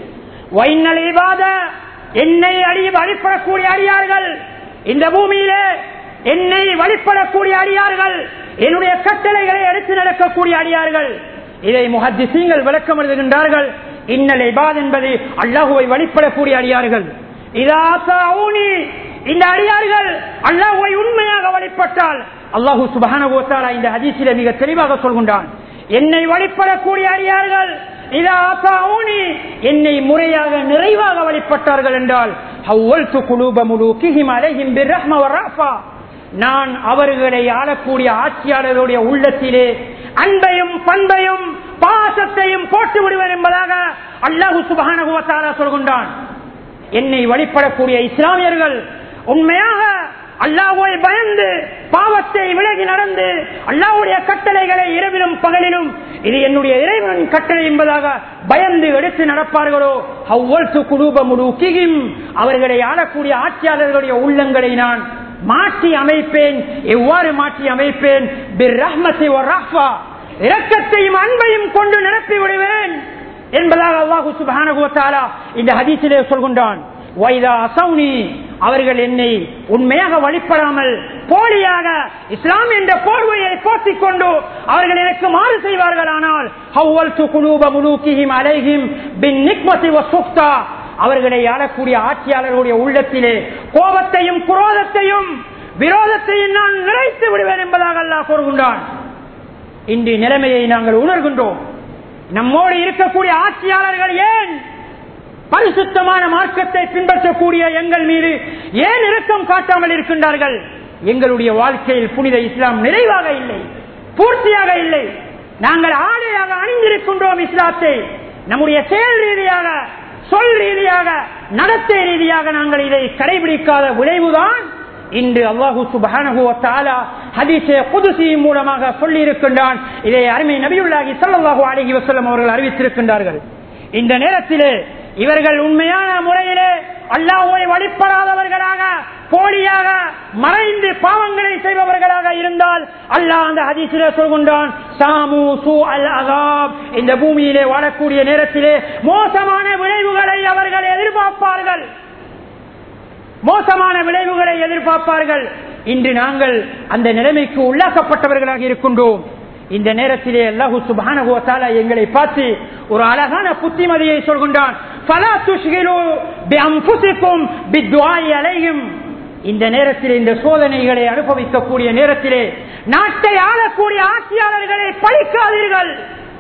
A: வைநலைவாத என்னை அடி வழிபடக்கூடிய அடியார்கள் இந்த பூமியிலே என்னை வழிபடக்கூடிய அடியார்கள் என்னுடைய கட்டளைகளை எடுத்து நடக்கக்கூடிய அடியார்கள் இதை முஹத்திசீங்கள் விளக்கம் எழுதுகின்றார்கள் இன்னல் இபாத் என்பது அல்லாஹுவை வழிபடக்கூடிய அடியார்கள் இதா சாஊனி, இந்த அடியார்கள் அல்லாஹுவை உண்மையாக வழிபட்டால் அல்லாஹு சுபஹான இந்த ஹதீஸிலே மிக தெளிவாக சொல்கின்றான் என்னை வழிபடக்கூடிய அடியார்கள் இதா சாஊனி, என்னை முறையாக நிறைவாக வழிபட்டார்கள் என்றால் ஹவ்வல்து குலூப முலூகிஹிம் அலைஹிம் பிர்ரஹ்ம வர்ரஃபா. நான் அவர்களை ஆளக்கூடிய ஆட்சியாளருடைய உள்ளத்திலே அன்பையும் பண்பையும் பாசத்தையும் போட்டு விடுவேன் என்பதாக அல்லாஹு சுபஹான சொல்கின்றான் என்னை வழிபடக்கூடிய இஸ்லாமியர்கள் உண்மையாக அல்லாஹுவை பயந்து பாவத்தை விலகி நடந்து அல்லாஹ்வுடைய கட்டளைகளை இரவிலும் பகலிலும் இது என்னுடைய இறைவனின் கட்டளை என்பதாக பயந்து எடுத்து நடப்பார்களோ அவ்வளவு குரூப முழுக்கியும் அவர்களை ஆளக்கூடிய ஆட்சியாளர்களுடைய உள்ளங்களை நான் மாற்றி அமைப்பேன் எவ்வாறு மாற்றி அமைப்பேன் பிர் ரஹ்மத்தை ஒரு ரஹ்வா இரக்கத்தையும் அன்பையும் கொண்டு நிரப்பி விடுவேன் என்பதாக அல்லாஹு சுப்ஹானஹு வ தஆலா இந்த ஹதீஸிலே சொல்கின்றான் வைதா அசௌனி அவர்கள் என்னை உண்மையாக வழிபடாமல் போலியாக இஸ்லாம் என்ற போர்வையை போத்திக் கொண்டு அவர்கள் எனக்கு மாறு செய்வார்கள் ஆனால் ஹவ்வல்து குலூப முலூகிஹிம் அலைஹிம் பின் நிக்மதி வ சுஃப்தா அவர்களை ஆளக்கூடிய ஆட்சியாளர்களுடைய உள்ளத்திலே கோபத்தையும் குரோதத்தையும் விரோதத்தையும் நான் நிறைத்து விடுவேன் என்பதாக அல்லாஹ் கூறுகின்றான் இன்று நிலைமையை நாங்கள் உணர்கின்றோம் நம்மோடு இருக்கக்கூடிய ஆட்சியாளர்கள் ஏன் பரிசுத்தமான மார்க்கத்தை பின்பற்றக்கூடிய எங்கள் மீது ஏன் இரக்கம் காட்டாமல் இருக்கின்றார்கள் எங்களுடைய வாழ்க்கையில் புனித இஸ்லாம் நிறைவாக இல்லை பூர்த்தியாக இல்லை நாங்கள் ஆடையாக அணிந்திருக்கின்றோம் இஸ்லாத்தை நம்முடைய செயல் ரீதியாக சொல் ரீதியாக நடத்தை ரீதியாக நாங்கள் இதை கடைபிடிக்காத விளைவுதான் இன்று அல்லாஹு சுபஹானஹு வ தஆலா ஹதீஸே குதுசி மூலமாக சொல்லி இருக்கின்றான் இதை அருமை நபியுல்லாஹி ஸல்லல்லாஹு அலைஹி வஸல்லம் அவர்கள் அறிவித்திருக்கின்றார்கள் இந்த நேரத்திலே இவர்கள் உண்மையான முறையிலே அல்லாஹ்வை வழிபடாதவர்களாக போலியாக மறைந்து பாவங்களை செய்பவர்களாக இருந்தால் அல்லாஹ் அந்த ஹதீஸிலே சொல்கின்றான் சாமு சூ அல் அகாப் இந்த பூமியிலே வாழக்கூடிய நேரத்திலே மோசமான விளைவுகளை அவர்கள் எதிர்பார்ப்பார்கள் மோசமான விளைவுகளை எதிர்பார்ப்பார்கள் இன்று நாங்கள் அந்த நிலைமைக்கு உள்ளாக்கப்பட்டவர்களாக இருக்கின்றோம் இந்த நேரத்திலே அல்லாஹு சுப்ஹானஹு வ தஆலா எங்களை பார்த்து ஒரு அழகான புத்திமதியை சொல்கின்றான் ஃபலா துஷ்கிலு பிஅன்ஃபுசிக்கும் பிதுஆஇ அலைஹிம் இந்த நேரத்திலே இந்த சோதனைகளை அனுபவிக்கக்கூடிய நேரத்திலே நாட்டை ஆளக்கூடிய ஆட்சியாளர்களை பழிக்காதீர்கள்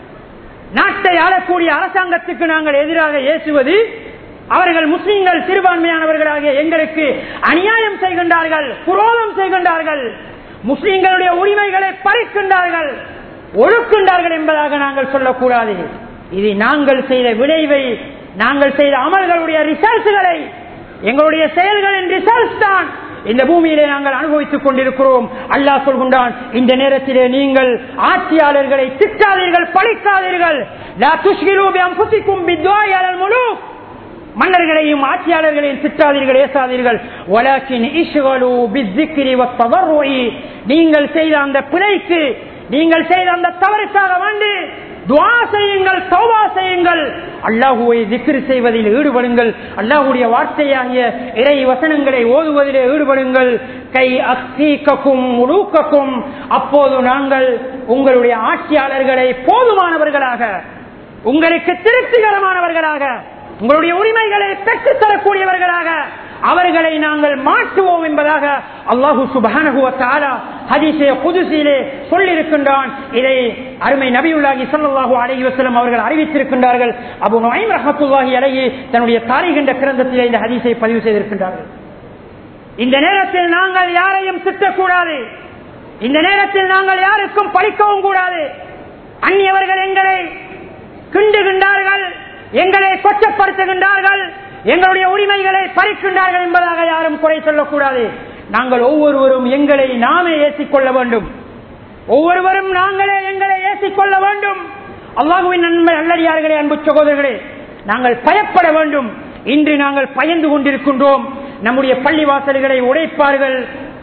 A: நாட்டை ஆளக்கூடிய அரசாங்கத்துக்கு நாங்கள் எதிராக ஏசுவது அவர்கள் முஸ்லிம்கள் சிறுபான்மையானவர்களாக எங்களுக்கு அநியாயம் செய்கின்றார்கள் குரோதம் செய்கின்றார்கள் முஸ்லிம்களுடைய உரிமைகளை பறிக்கின்றார்கள் ஒழுக்கின்றார்கள் என்பதாக நாங்கள் சொல்லக்கூடாது இது நாங்கள் செய்த விளைவை நாங்கள் செய்த அமல்களுடைய ரிசல்ட்களை எங்களுடைய செயல்களின் ரிசல்ட் தான் இந்த பூமியிலே நாங்கள் அனுபவித்துக் கொண்டிருக்கிறோம் அல்லாஹ் சொல்கின்றான் இந்த நேரத்திலே நீங்கள் ஆட்சியாளர்களை திட்டாதீர்கள் பழிக்காதீர்கள் லா துஷ்கிலு பிஅன்ஃபுசிக்கும் பிதுஆஇ அலல் முலூக் மன்னர்களையும் ஆட்சியாளர்களையும் திட்டாதீர்கள் ஏசாதீர்கள் வலாக்கின் இஷ்கலு பிஸ்ஸிக்ரி வத்தவர்ருஇ நீங்கள் செய்த அந்த பிழைக்கு நீங்கள் செய்த அந்த தவறுக்காக வேண்டி துவா செய்யுங்கள் தௌபா செய்யுங்கள் அல்லாஹுவை திக்ரு செய்வதில் ஈடுபடுங்கள் அல்லாஹுடைய வார்த்தையாகிய இறை வசனங்களை ஓதுவதிலே ஈடுபடுங்கள் கை அக்சீக்கும் முழுக்கக்கும் அப்போது நாங்கள் உங்களுடைய ஆட்சியாளர்களை போதுமானவர்களாக உங்களுக்கு திருப்திகரமானவர்களாக உங்களுடைய உரிமைகளை பெற்றுத் தரக்கூடியவர்களாக அவர்களை நாங்கள் மாற்றுவோம் என்பதாக அல்லாஹு சுபானகுவ தாலா ஹதீசே புதுசிலே சொல்லியிருக்கின்றான் இதை அருமை நபியுல்லாஹி ஸல்லல்லாஹு அலைஹி வஸல்லம் அவர்கள் அறிவித்திருக்கின்றார்கள் அபு நுஐம் ரஹ்மத்துல்லாஹி அலைஹி தன்னுடைய தாரிக் என்ற கிரந்தத்திலே இந்த ஹதீஸை பதிவு செய்திருக்கின்றார்கள் இந்த நேரத்தில் நாங்கள் யாரையும் திட்டக்கூடாது இந்த நேரத்தில் நாங்கள் யாருக்கும் பழிக்கவும் கூடாது அந்நியவர்கள் எங்களை கிண்டுகின்றார்கள் எங்களை கொச்சப்படுத்துகின்றார்கள் எங்களுடைய உரிமைகளை பறிக்கின்றார்கள் என்பதாக யாரும் குறை சொல்லக்கூடாது நாங்கள் ஒவ்வொருவரும் எங்களை நாமே ஏசிக்கொள்ள வேண்டும் ஒவ்வொருவரும் நாங்களே எங்களை ஏசிக்கொள்ள வேண்டும் அல்லாஹுவின் நன்மை நல்லடியார்களே அன்பு சகோதரர்களே நாங்கள் பயப்பட வேண்டும் இன்று நாங்கள் பயந்து கொண்டிருக்கின்றோம் நம்முடைய பள்ளி வாசல்களை உடைப்பார்கள்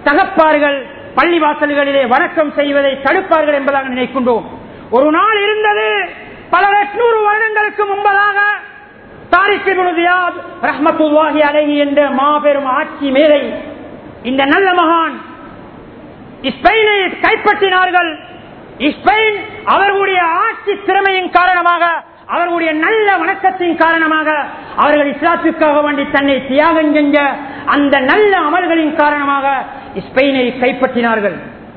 A: தகப்பார்கள் பள்ளிவாசல்களிலே வணக்கம் செய்வதை தடுப்பார்கள் என்பதாக நினைக்கின்றோம் ஒரு நாள் இருந்தது பல எட்நூறு வருடங்களுக்கு முன்பதாக தாரிக் இப்னு ஜியாத் ரஹ்மத்துல்லாஹி அலைஹி என்ற மாபெரும் ஆட்சி மேலை இந்த நல்ல மகான் ஸ்பெயினை கைப்பற்றினார்கள் ஸ்பெயின் அவர்களுடைய ஆட்சி திறமையின் காரணமாக அவர்களுடைய நல்ல வணக்கத்தின் காரணமாக அவர்கள் இஸ்லாத்திற்காக வேண்டி தன்னை தியாகம் செஞ்ச அந்த நல்ல அமல்களின் காரணமாக ஸ்பெயினை கைப்பற்றினார்கள்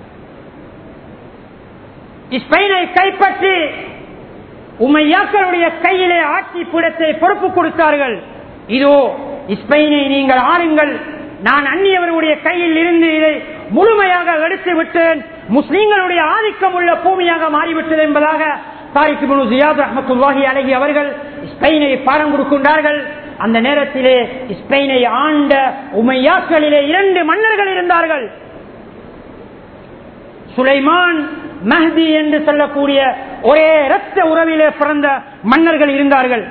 A: ஸ்பெயினை கைப்பற்றி உமையாக்களுடைய கையிலே ஆட்சி பீடத்தை பொறுப்பு கொடுத்தார்கள் இதோ ஸ்பெயினை நீங்கள் ஆளுங்கள் நான் அந்நியவர்களுடைய கையில் இருந்து இதை முழுமையாக எடுத்து விட்டேன் முஸ்லீம்களுடைய ஆதிக்கம் உள்ள பூமியாக மாறிவிட்டது என்பதாக தாரிக் இப்னு ஜியாத் ரஹ்மத்துல்லாஹி அலைஹி அவர்கள் ஸ்பெயினை பாடம் கொடுக்கின்றார்கள் அந்த நேரத்திலே ஸ்பெயினை ஆண்ட உமையாக்களிலே இரண்டு மன்னர்கள் இருந்தார்கள் சுலைமான் மஹதி என்று சொல்லக்கூடிய ஒரே இரத்த உறவிலே பிறந்த மன்னர்கள் இருந்தார்கள்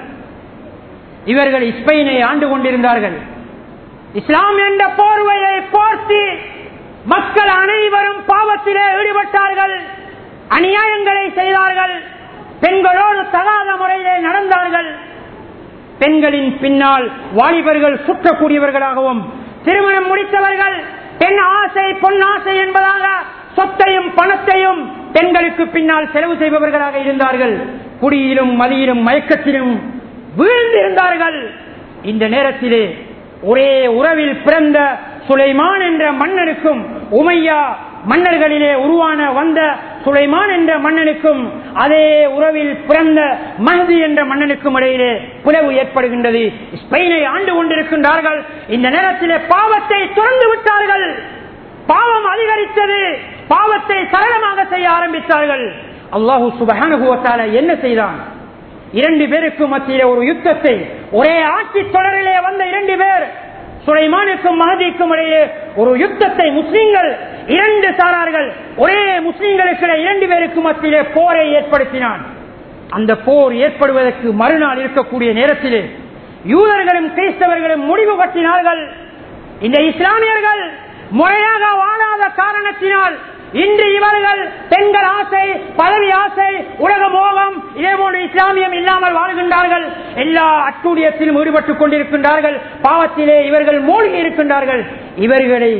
A: இவர்கள் ஸ்பெயினை ஆண்டு கொண்டிருந்தார்கள் இஸ்லாம் என்ற போர்வையை போர்த்தி மக்கள் அனைவரும் பாவத்திலே ஈடுபட்டார்கள் அநியாயங்களை செய்தார்கள் பெண்களோடு தகாத முறையிலே நடந்தார்கள் பெண்களின் பின்னால் வாலிபர்கள் சுற்றக்கூடியவர்களாகவும் திருமணம் முடித்தவர்கள் பெண் ஆசை பொன் ஆசை என்பதாக சொத்தையும் பணத்தையும் பெண்களுக்கு பின்னால் செலவு செய்பவர்களாக இருந்தார்கள் குடியிலும் மதியிலும் மயக்கத்திலும் வீழ்ந்திருந்தார்கள் இந்த நேரத்திலே ஒரே உறவில் பிறந்த சுலைமான் என்ற மன்னனுக்கும் உமையா மன்னர்களிலே உருவான வந்த சுலைமான் என்ற மன்னனுக்கும் அதே உறவில் பிறந்த மஹதி என்ற மன்னனுக்கும் இடையிலே பிளவு ஏற்படுகின்றது ஸ்பெயினை ஆண்டு கொண்டிருக்கின்றார்கள் இந்த நேரத்திலே பாவத்தை துறந்து விட்டார்கள் பாவம் அதிகரித்தது பாவத்தை சரளமாக செய்ய ஆரம்பித்தார்கள் அல்லாஹூ சுபகானுகுவத்தால என்ன செய்தான் இரண்டு பேருக்கு மத்தியிலே ஒரு யுத்தத்தை ஒரே ஆட்சி தொடரிலே வந்த இரண்டு பேர் சுலைமானுக்கும் மகதிக்கும் இடையே ஒரு யுத்தத்தை முஸ்லிம்கள் இரண்டு சாரார்கள் ஒரே முஸ்லிம்களுக்கு இரண்டு பேருக்கு மத்தியிலே போரை ஏற்படுத்தினான் அந்த போர் ஏற்படுவதற்கு மறுநாள் இருக்கக்கூடிய நேரத்திலே யூதர்களும் கிறிஸ்தவர்களும் முடிவு கட்டினார்கள் இந்த இஸ்லாமியர்கள் முறையாக வாழாத காரணத்தினால் இன்று இவர்கள் பெண்கள் ஆசை பதவி ஆசை உலக மோகம் இதே போன்று இஸ்லாமியம் இல்லாமல் வாழ்கின்றார்கள் எல்லா அட்டூழியத்திலும் ஈடுபட்டுக் கொண்டிருக்கின்றார்கள் பாவத்திலே இவர்கள் மூழ்கி இருக்கின்றார்கள் இவர்களை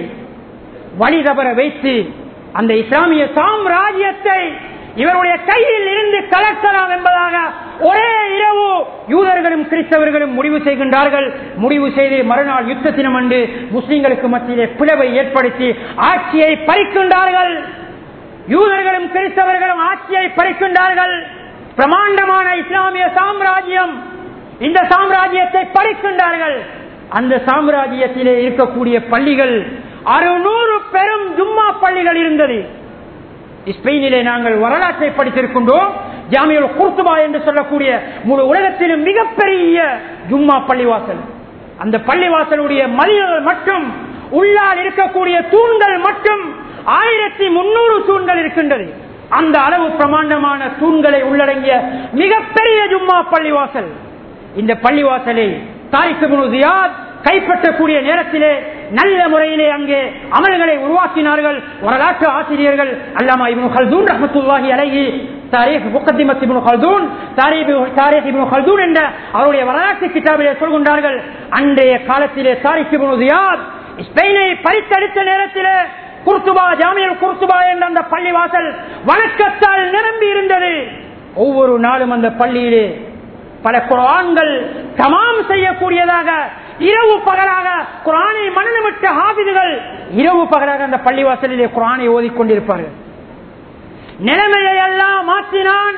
A: வழி தவற வைத்து அந்த இஸ்லாமிய சாம்ராஜ்யத்தை இவருடைய கையில் இருந்து கலக்கலாம் என்பதாக ஒரே இரவு யூதர்களும் கிறிஸ்தவர்களும் முடிவு செய்கின்றார்கள் முடிவு செய்து மறுநாள் யுத்த தினம் அன்று முஸ்லிம்களுக்கு மத்தியிலே பிளவை ஏற்படுத்தி ஆட்சியை பறிக்கின்றார்கள் யூதர்களும் கிறிஸ்தவர்களும் ஆட்சியை பறிக்கின்றார்கள் பிரமாண்டமான இஸ்லாமிய சாம்ராஜ்யம் இந்த சாம்ராஜ்யத்தை பறிக்கின்றார்கள் அந்த சாம்ராஜ்யத்திலே இருக்கக்கூடிய பள்ளிகள் அறுநூறு பெரும் ஜும்மா பள்ளிகள் இருந்தது ஸ்பெயினிலே நாங்கள் வரலாற்றை படித்திருக்கின்றோம் ஜாமியல் குர்துபா என்று சொல்லக்கூடிய முழு உலகத்திலும் மிகப்பெரிய ஜும்மா பள்ளிவாசல் அந்த பள்ளிவாசலுடைய மதில்கள் மட்டும் உள்ளால் இருக்கக்கூடிய தூண்கள் மட்டும் ஆயிரத்தி முன்னூறு தூண்கள் இருக்கின்றது அந்த அளவு பிரமாண்டமான தூண்களை உள்ளடங்கிய மிகப்பெரிய ஜும்மா பள்ளிவாசல் இந்த பள்ளிவாசலை தாய்க்கு ஜியாத் கைப்பற்றக்கூடிய நேரத்திலே நல்ல முறையிலே அங்கே அமல்களை உருவாக்கினார்கள் வரலாற்று ஆசிரியர்கள் அல்லாமா இப்னு ஹல்தூன் ரஹமத்துல்லாஹி அலைஹி தாரீக் முகத்திமத் இப்னு ஹல்தூன் தாரீக் தாரீக் இப்னு ஹல்தூன் என்ற அவருடைய வரலாற்று கிதாபிலே சொல்கின்றார்கள் அன்றைய காலத்திலே தாரிக் இப்னு ஜியாத் ஸ்பெயினை பறித்தடித்த நேரத்திலே குர்துபா ஜாமியல் குர்துபா என்ற அந்த பள்ளிவாசல் வணக்கத்தால் நிரம்பி இருந்தது ஒவ்வொரு நாளும் அந்த பள்ளியிலே பல குரான்கள் தமாம் செய்யக்கூடியதாக இரவு பகலாக குரானை மனநமிட்ட ஹாபிதுகள் இரவு பகலாக அந்த பள்ளிவாசலிலே குரானை ஓதிக்கொண்டிருப்பார்கள் நிலைமையை எல்லாம் மாற்றினான்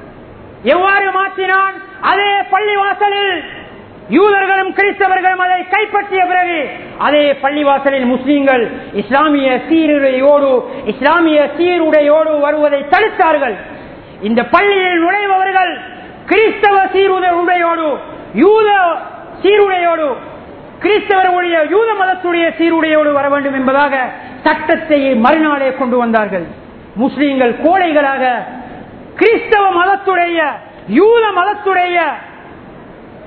A: எவ்வாறு மாற்றினான் அதே பள்ளிவாசலில் யூதர்களும் கிறிஸ்தவர்களும் அதை கைப்பற்றிய பிறகு அதே பள்ளிவாசலில் முஸ்லீம்கள் இஸ்லாமிய சீருடையோடு இஸ்லாமிய சீருடையோடு வருவதை தடுத்தார்கள் இந்த பள்ளியில் நுழைபவர்கள் கிறிஸ்தவ சீருடையோடு யூத சீருடையோடு கிறிஸ்தவர்களுடைய யூத மதத்துடைய சீருடையோடு வர வேண்டும் என்பதாக சட்டத்தை மறுநாளே கொண்டு வந்தார்கள் முஸ்லீம்கள் கோழைகளாக கிறிஸ்தவ மதத்துடைய யூத மதத்துடைய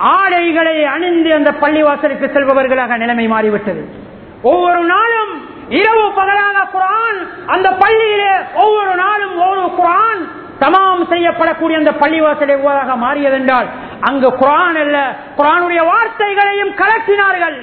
A: ஆடைகளை அணிந்து அந்த பள்ளிவாசலுக்கு செல்பவர்களாக நிலைமை மாறிவிட்டது ஒவ்வொரு நாளும் இரவு பகலாக குரான் அந்த பள்ளியிலே ஒவ்வொரு நாளும் ஒவ்வொரு குரான் தமாம் செய்யப்படக்கூடிய அந்த பள்ளிவாசல் எவ்வாறாக மாறியது என்றால் அங்கு குரான் அல்ல குரானுடைய வார்த்தைகளையும் கலக்கினார்கள்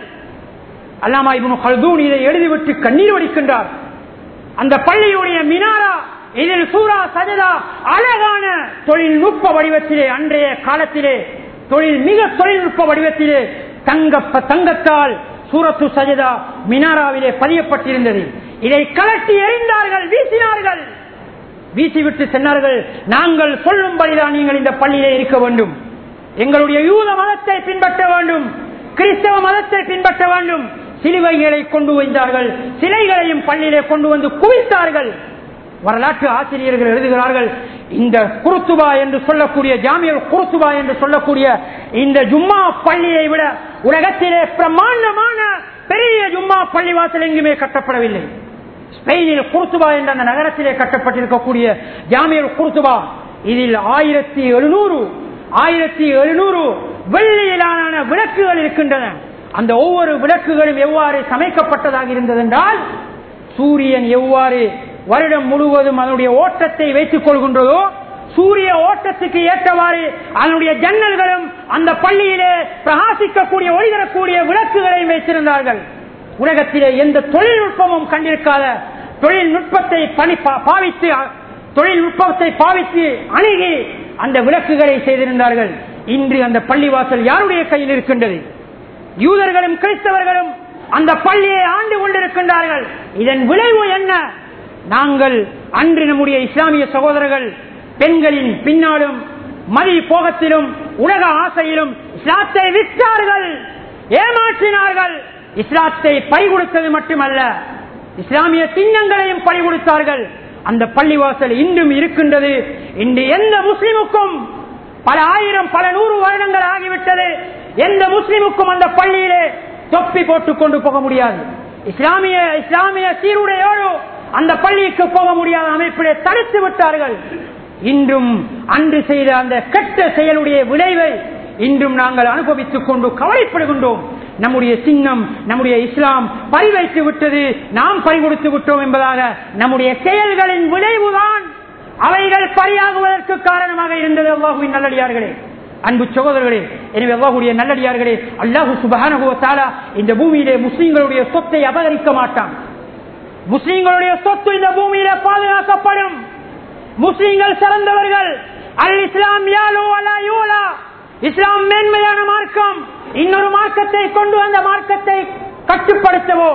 A: அல்லாமா இப்னு ஹல்தூன் இதை எழுதிவிட்டு கண்ணீர் வடிக்கின்றார் அந்த பள்ளியுடைய மினாரா இதில் சூரா சஜதா அழகான தொழில்நுட்ப வடிவத்திலே அன்றைய காலத்திலே தொழில் மிக தொழில்நுட்ப வடிவத்திலே தங்க தங்கத்தால் சூரத்து சஜதா மினாராவிலே பதியப்பட்டிருந்தது இதை கலட்டி எறிந்தார்கள் வீசினார்கள் வீசிவிட்டு சென்றார்கள் நாங்கள் சொல்லும்படிதான் நீங்கள் இந்த பள்ளியிலே இருக்க வேண்டும் எங்களுடைய யூத மதத்தை பின்பற்ற வேண்டும் கிறிஸ்தவ மதத்தை பின்பற்ற வேண்டும் சிலுவைகளை கொண்டு வந்தார்கள் சிலைகளையும் பள்ளியிலே கொண்டு வந்து குவித்தார்கள் வரலாற்று ஆசிரியர்கள் எழுதுகிறார்கள் இந்த குருத்துபா என்று சொல்லக்கூடிய ஜாமியல் குருத்துபா என்று சொல்லக்கூடிய இந்த ஜும்மா பள்ளியை விட உலகத்திலே பிரமாண்டமான பெரிய ஜும்மா பள்ளிவாசல் எங்குமே கட்டப்படவில்லை ஸ்பெயினில் குருத்துபா என்ற அந்த நகரத்திலே கட்டப்பட்டிருக்கக்கூடிய ஜாமியல் குருத்துபா இதில் ஆயிரத்தி எழுநூறு ஆயிரத்தி எழுநூறு வெள்ளியிலான விளக்குகள் இருக்கின்றன அந்த ஒவ்வொரு விளக்குகளும் எவ்வாறு சமைக்கப்பட்டதாக இருந்தது என்றால் சூரியன் எவ்வாறு வருடம் முழுவதும் அதனுடைய ஓட்டத்தை வைத்துக் கொள்கின்றதோ சூரிய ஓட்டத்துக்கு ஏற்றவாறு அதனுடைய ஜன்னல்களும் அந்த பள்ளியிலே பிரகாசிக்கக்கூடிய ஒளி தரக்கூடிய விளக்குகளை வைத்திருந்தார்கள் உலகத்திலே எந்த தொழில்நுட்பமும் கண்டிருக்காத தொழில்நுட்பத்தை பணி பாவித்து தொழில்நுட்பத்தை பாவித்து அணுகி அந்த விளக்குகளை செய்திருந்தார்கள் இன்று அந்த பள்ளிவாசல் யாருடைய கையில் இருக்கின்றது யூதர்களும் கிறிஸ்தவர்களும் அந்த பள்ளியை ஆண்டு கொண்டிருக்கின்றார்கள் இதன் விளைவு என்ன நாங்கள் அன்று நம்முடைய இஸ்லாமிய சகோதரர்கள் பெண்களின் பின்னாலும் மதி போகத்திலும் உலக ஆசையிலும் இஸ்லாத்தை விற்றார்கள் ஏமாற்றினார்கள் இஸ்லாத்தை பறிகொடுத்தது மட்டுமல்ல இஸ்லாமிய சின்னங்களையும் பறிகொடுத்தார்கள் அந்த பள்ளிவாசல் இன்றும் இருக்கின்றது இன்று எந்த முஸ்லிமுக்கும் பல ஆயிரம் பல நூறு வருடங்கள் ஆகிவிட்டது எந்த முஸ்லிமுக்கும் அந்த பள்ளியிலே தொப்பி போட்டுக் கொண்டு போக முடியாது இஸ்லாமிய இஸ்லாமிய சீருடையோடு அந்த பள்ளிக்கு போக முடியாத அமைப்பிலே தடுத்து விட்டார்கள் இன்றும் அன்று செய்த அந்த கெட்ட செயலுடைய விளைவை இன்றும் நாங்கள் அனுபவித்துக் கொண்டு கவலைப்படுகின்றோம் நம்முடைய சின்னம் நம்முடைய இஸ்லாம் பறிவைத்து விட்டது நாம் பறிகொடுத்து விட்டோம் என்பதாக நம்முடைய செயல்களின் விளைவுதான் அவைகள் பறியாகுவதற்கு காரணமாக இருந்தது அல்லாஹுவின் நல்லடியார்களே அன்பு சகோதரர்களே எனவே அல்லாஹுடைய நல்லடியார்களே அல்லாஹு சுபகானுபவத்தாலா இந்த பூமியிலே முஸ்லீம்களுடைய சொத்தை அபகரிக்க மாட்டான் முஸ்லீம்களுடைய சொத்து இந்த பூமியில பாதுகாக்கப்படும் முஸ்லீம்கள் சிறந்தவர்கள் அல் இஸ்லாம் யாலோ அலா யூலா இஸ்லாம் மேன்மையான மார்க்கம் இன்னொரு மார்க்கத்தை கொண்டு அந்த மார்க்கத்தை கட்டுப்படுத்தவோ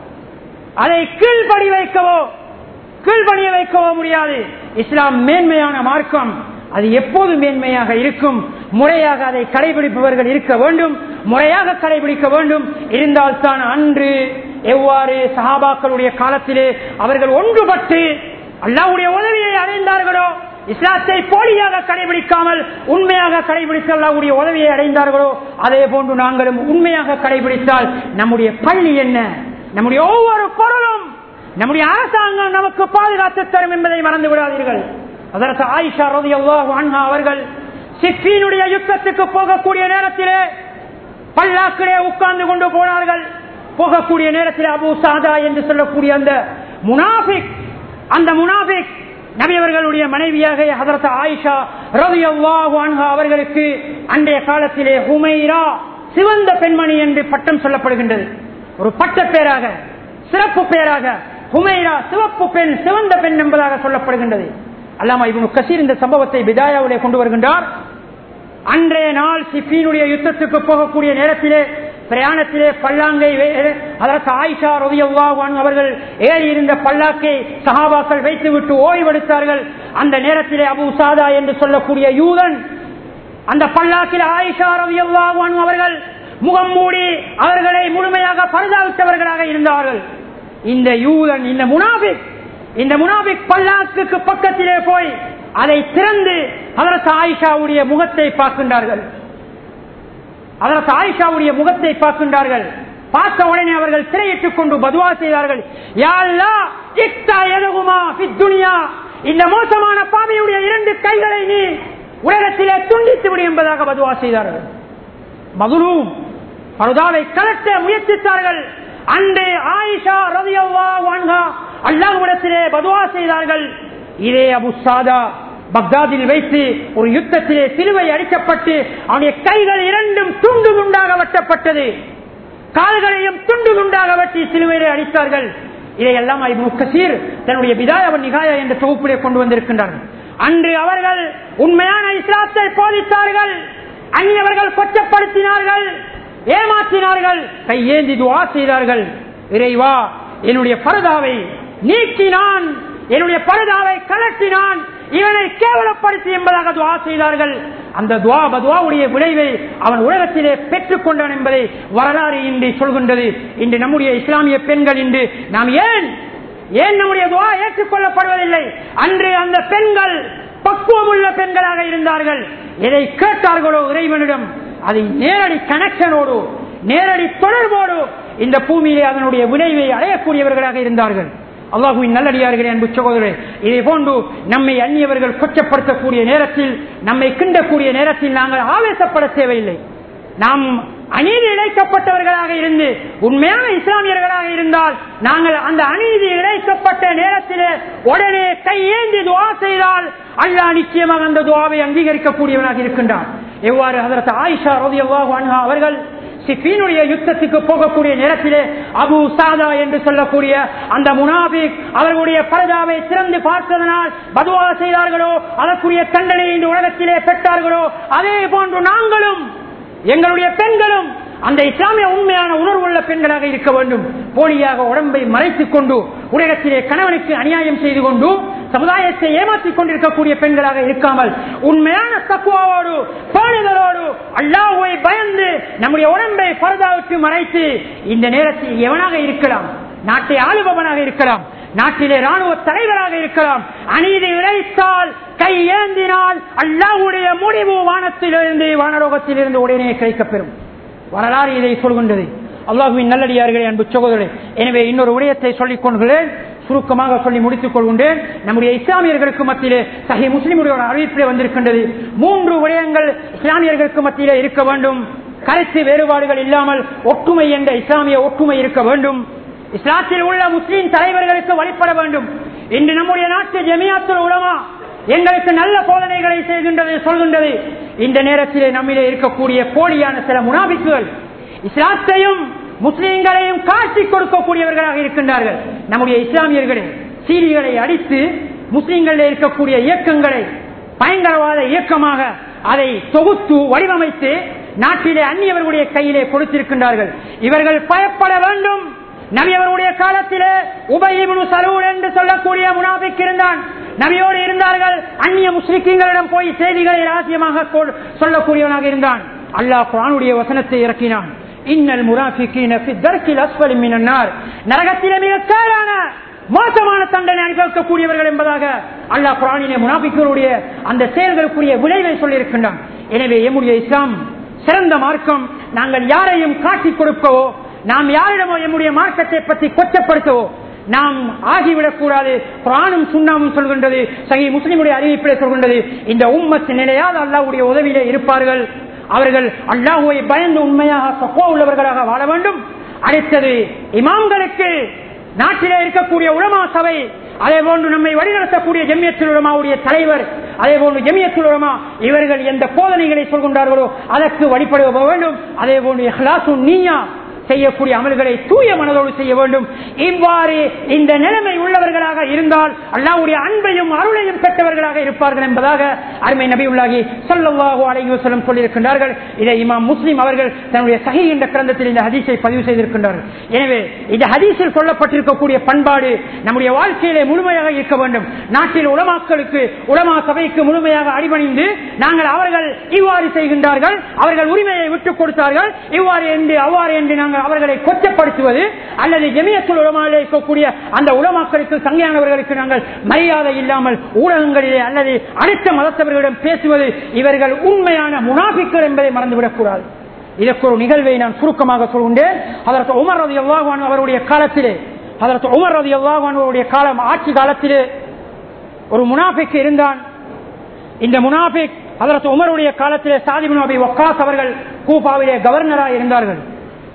A: அதை கீழ்படி வைக்கவோ கீழ்பணிய வைக்கவோ முடியாது இஸ்லாம் மேன்மையான மார்க்கம் அது எப்போது மேன்மையாக இருக்கும் முறையாக அதை கடைபிடிப்பவர்கள் இருக்க வேண்டும் முறையாக கடைபிடிக்க வேண்டும் இருந்தால்தான் அன்று எவ்வாறு சஹாபாக்களுடைய காலத்திலே அவர்கள் ஒன்றுபட்டு அல்லாவுடைய உதவியை அடைந்தார்களோ இஸ்லாத்தை போலியாக கடைபிடிக்காமல் உண்மையாக கடைபிடித்து அல்லாவுடைய உதவியை அடைந்தார்களோ அதே போன்று நாங்களும் உண்மையாக கடைபிடித்தால் நம்முடைய பள்ளி என்ன நம்முடைய ஒவ்வொரு பொருளும் நம்முடைய அரசாங்கம் நமக்கு பாதுகாத்து தரும் என்பதை மறந்து விடாதீர்கள் அதற்கு ஆயிஷா ரவி அல்லாஹ் அவர்கள் சிப்பினுடைய யுத்தத்துக்கு போகக்கூடிய நேரத்திலே பல்லாக்கிலே உட்கார்ந்து கொண்டு போனார்கள் போகக்கூடிய நேரத்தில் அபு சாதா என்று சொல்லக்கூடிய அந்த முனாபிக் அந்த முனாபிக் நபியவர்களுடைய மனைவியாக ஹதரத் ஆயிஷா ரவி அல்லாஹு அவர்களுக்கு அன்றைய காலத்திலே ஹுமைரா சிவந்த பெண்மணி என்று பட்டம் சொல்லப்படுகின்றது ஒரு பட்ட பேராக சிறப்பு பேராக ஹுமைரா சிவப்பு பெண் சிவந்த பெண் என்பதாக சொல்லப்படுகின்றது அல்லாமா இவனு கசீர் இந்த சம்பவத்தை பிதாயாவிலே கொண்டு வருகின்றார் அன்றைய நாள் சிப்பினுடைய யுத்தத்துக்கு போகக்கூடிய நேரத்திலே பிரயாணத்திலே பல்லாங்கை அதற்கு ஆயிஷா ரவியல்லான் அவர்கள் ஏறி இருந்த பல்லாக்கை சகாபாக்கள் வைத்துவிட்டு ஓய்வெடுத்தார்கள் அந்த நேரத்திலே அபு சாதா என்று சொல்லக்கூடிய யூதன் அந்த பல்லாக்கில் ஆயிஷா ரவியல்லான் அவர்கள் முகம் மூடி அவர்களை முழுமையாக பரிதாவிட்டவர்களாக இருந்தார்கள் இந்த யூதன் இந்த முனாபிக் இந்த முனாபிக் பல்லாக்குக்கு பக்கத்திலே போய் அதை திறந்து அதற்கு ஆயிஷாவுடைய முகத்தை பார்க்கின்றார்கள் அதற்கு ஆயிஷாவுடைய முகத்தை பார்க்கின்றார்கள் பார்த்த உடனே அவர்கள் திரையிட்டுக் கொண்டு பதுவா செய்தார்கள் இந்த மோசமான பாவியுடைய இரண்டு கைகளை நீ உலகத்திலே துண்டித்து விடு என்பதாக பதுவா செய்தார்கள் மதுரும் பருதாவை கலட்ட முயற்சித்தார்கள் அன்று ஆயிஷா ரலியல்லாஹு அன்ஹா அல்லாஹ்விடத்திலே பதுவா செய்தார்கள் இதே அபு சாதா பக்தாதில் வைத்து ஒரு யுத்தத்திலே சிலுவை அடிக்கப்பட்டு அவனுடைய கைகள் இரண்டும் துண்டு துண்டாக வெட்டப்பட்டது கால்களையும் துண்டு துண்டாக வெட்டி சிலுவையிலே அடித்தார்கள் இதையெல்லாம் இப்னு கசீர் தன்னுடைய பிதாயவன் நிகாயா என்ற தொகுப்பிலே கொண்டு வந்திருக்கின்றார்கள் அன்று அவர்கள் உண்மையான இஸ்லாத்தை போதித்தார்கள் அந்நியவர்கள் கொச்சப்படுத்தினார்கள் ஏமாற்றினார்கள் கையேந்தி துவா செய்தார்கள் இறைவா என்னுடைய பரதாவை நீக்கினான் என்னுடைய பரதாவை கலட்டினான் இவனை கேவலப்படுத்தி என்பதாக துவா செய்தார்கள் அந்த துவா பதுவாவுடைய விளைவை அவன் உலகத்திலே பெற்றுக் கொண்டான் என்பதை வரலாறு இன்று சொல்கின்றது இன்று நம்முடைய இஸ்லாமிய பெண்கள் இன்று நாம் ஏன் ஏன் நம்முடைய துவா ஏற்றுக்கொள்ளப்படுவதில்லை அன்று அந்த பெண்கள் பக்குவமுள்ள பெண்களாக இருந்தார்கள் எதை கேட்டார்களோ இறைவனிடம் அதை நேரடி கனெக்ஷனோடு நேரடி தொடர்போடு இந்த பூமியிலே அதனுடைய விளைவை அடையக்கூடியவர்களாக இருந்தார்கள் அல்லாஹுவின் நல்லடியார்களே அன்பு சகோதரே இதே போன்று நம்மை அந்நியவர்கள் கொச்சப்படுத்தக்கூடிய நேரத்தில் நம்மை கிண்டக்கூடிய நேரத்தில் நாங்கள் ஆவேசப்பட தேவையில்லை நாம் அநீதி இழைக்கப்பட்டவர்களாக இருந்து உண்மையான இஸ்லாமியர்களாக இருந்தால் நாங்கள் அந்த அநீதி இழைக்கப்பட்ட நேரத்திலே உடனே கையேந்தி துவா செய்தால் அல்லாஹ் நிச்சயமாக அந்த துவாவை அங்கீகரிக்கக்கூடியவனாக இருக்கின்றான் எவ்வாறு அதற்கு ஆயிஷா ரதியல்லாஹு அன்ஹா அவர்கள் சிஃபீனுடைய யுத்தத்துக்கு போகக்கூடிய நேரத்திலே அபு சாதா என்று சொல்லக்கூடிய அந்த முனாபிக் அவர்களுடைய பரதாவை திறந்து பார்த்ததனால் பதுவா செய்தார்களோ அதற்குரிய தண்டனை இந்த உலகத்திலே பெற்றார்களோ அதே போன்று நாங்களும் எங்களுடைய பெண்களும் அந்த இஸ்லாமிய உண்மையான உணர்வுள்ள பெண்களாக இருக்க வேண்டும் போலியாக உடம்பை மறைத்துக் கொண்டு உலகத்திலே கணவனுக்கு அநியாயம் செய்து கொண்டு சமுதாயத்தை ஏமாற்றிக் கொண்டிருக்கக்கூடிய பெண்களாக இருக்காமல் உண்மையான தக்குவாவோடு பேணுதலோடு அல்லாஹுவை பயந்து நம்முடைய உடம்பை பரதாவுக்கு மறைத்து இந்த நேரத்தில் எவனாக இருக்கலாம் நாட்டை ஆளுபவனாக இருக்கலாம் நாட்டிலே ராணுவ தலைவராக இருக்கலாம் அநீதி இழைத்தால் கை ஏந்தினால் அல்லாஹுடைய முடிவு வானத்திலிருந்து வானரோகத்திலிருந்து உடனே கிடைக்கப்பெறும் வரலாறு இதை சொல்கின்றது அல்லாஹுவின் நல்லடியார்களே அன்பு சகோதரர்களே எனவே இன்னொரு விடயத்தை சொல்லிக் கொள்கிறேன் சுருக்கமாக சொல்லி முடித்துக் கொள்கின்றேன் நம்முடைய இஸ்லாமியர்களுக்கு மத்தியிலே சஹி முஸ்லிமுடைய ஒரு அறிவிப்பிலே வந்திருக்கின்றது மூன்று விடயங்கள் இஸ்லாமியர்களுக்கு மத்தியிலே இருக்க வேண்டும் கருத்து வேறுபாடுகள் இல்லாமல் ஒற்றுமை என்ற இஸ்லாமிய ஒற்றுமை இருக்க வேண்டும் இஸ்லாத்தில் உள்ள முஸ்லீம் தலைவர்களுக்கு வழிபட வேண்டும் இன்று நம்முடைய நாட்டு ஜமியாத்துல் உலமா எங்களுக்கு நல்ல போதனைகளை செய்கின்றது சொல்கின்றது இந்த நேரத்திலே நம்மிலே இருக்கக்கூடிய போலியான சில முனாபிக்குகள் இஸ்லாத்தையும் முஸ்லீம்களையும் காட்சி கொடுக்கக்கூடியவர்களாக இருக்கின்றார்கள் நம்முடைய இஸ்லாமியர்களே சீரிகளை அடித்து முஸ்லீம்களில் இருக்கக்கூடிய இயக்கங்களை பயங்கரவாத இயக்கமாக அதை தொகுத்து வடிவமைத்து நாட்டிலே அந்நியவர்களுடைய கையிலே கொடுத்திருக்கின்றார்கள் இவர்கள் பயப்பட வேண்டும் நபியவருடைய காலத்திலே உபயிபுனு சலூல் என்று சொல்லக்கூடிய முனாபிக் இருந்தான் நபியோடு இருந்தார்கள் அந்நிய முஸ்லிம்களிடம் போய் செய்திகளை ரகசியமாக சொல்லக்கூடியவனாக இருந்தான் அல்லாஹ் குரானுடைய வசனத்தை இறக்கினான் இன்னல் முராஃபிக்கீன ஃபி தர்க்கில் அஸ்வலி மினன் நார் நரகத்திலே மிக கேடான மோசமான தண்டனை அனுபவிக்கக்கூடியவர்கள் என்பதாக அல்லாஹ் குரானிலே முனாபிக்களுடைய அந்த செயல்களுக்குரிய விளைவை சொல்லியிருக்கின்றான் எனவே எம்முடைய இஸ்லாம் சிறந்த மார்க்கம் நாங்கள் யாரையும் காட்டிக் கொடுக்கவோ நாம் யாரிடமோ எம்முடைய மார்க்கத்தை பற்றி கொச்சப்படுத்தவோ நாம் ஆகிவிடக் கூடாது பிராணும் சுண்ணாமும் சொல்கின்றது சகி முஸ்லிமுடைய அறிவிப்பிலே சொல்கின்றது இந்த உம்மத்து நிலையால் அல்லாவுடைய உதவியிலே இருப்பார்கள் அவர்கள் அல்லாஹுவை பயந்து உண்மையாக சப்போ உள்ளவர்களாக வாழ வேண்டும் அடுத்தது இமாம்களுக்கு நாட்டிலே இருக்கக்கூடிய உலமா சபை அதே போன்று நம்மை வழிநடத்தக்கூடிய ஜெமியத்துல் உலமாவுடைய தலைவர் அதே போன்று ஜெமியத்துல் உலமா இவர்கள் எந்த போதனைகளை சொல்கின்றார்களோ அதற்கு வழிபட வேண்டும் அதே போன்று இஹ்லாசு நீயா செய்யக்கூடிய அமல்களை தூய மனதோடு செய்ய வேண்டும் இவ்வாறு இந்த நிலைமை உள்ளவர்களாக இருந்தால் அல்லாவுடைய அன்பையும் அருளையும் பெற்றவர்களாக இருப்பார்கள் என்பதாக அருமை நபி உள்ளாகி சொல்லவாஹு அலைவசலம் சொல்லியிருக்கின்றார்கள் இதை இமாம் முஸ்லிம் அவர்கள் தன்னுடைய சஹி என்ற கிரந்தத்தில் இந்த ஹதீஸை பதிவு செய்திருக்கின்றார்கள் எனவே இந்த ஹதீஸில் சொல்லப்பட்டிருக்கக்கூடிய பண்பாடு நம்முடைய வாழ்க்கையிலே முழுமையாக இருக்க வேண்டும் நாட்டில் உலமாக்களுக்கு உலமா சபைக்கு முழுமையாக அடிபணிந்து நாங்கள் அவர்கள் இவ்வாறு செய்கின்றார்கள் அவர்கள் உரிமையை விட்டுக் கொடுத்தார்கள் இவ்வாறு என்று அவ்வாறு என்று நாங்கள் அவர்களை கொச்சப்படுத்துவது அல்லது ஜெமியத்துல் உலமாவில் இருக்கக்கூடிய அந்த உலமாக்களுக்கு சங்கையானவர்களுக்கு நாங்கள் மரியாதை இல்லாமல் ஊடகங்களிலே அல்லது அடுத்த மதத்தவர்களிடம் பேசுவது இவர்கள் உண்மையான முனாபிக்கள் என்பதை மறந்துவிடக் கூடாது இதற்கு ஒரு நிகழ்வை நான் சுருக்கமாக சொல்கின்றேன் அதற்கு உமர் ரதி அல்லாஹான் அவருடைய காலத்திலே அதற்கு உமர் ரதி அல்லாஹான் அவருடைய காலம் ஆட்சி காலத்திலே ஒரு முனாபிக் இருந்தான் இந்த முனாபிக் அதற்கு உமருடைய காலத்திலே சாதிபின் அபி வக்காஸ் அவர்கள் கூபாவிலே கவர்னராக இருந்தார்கள்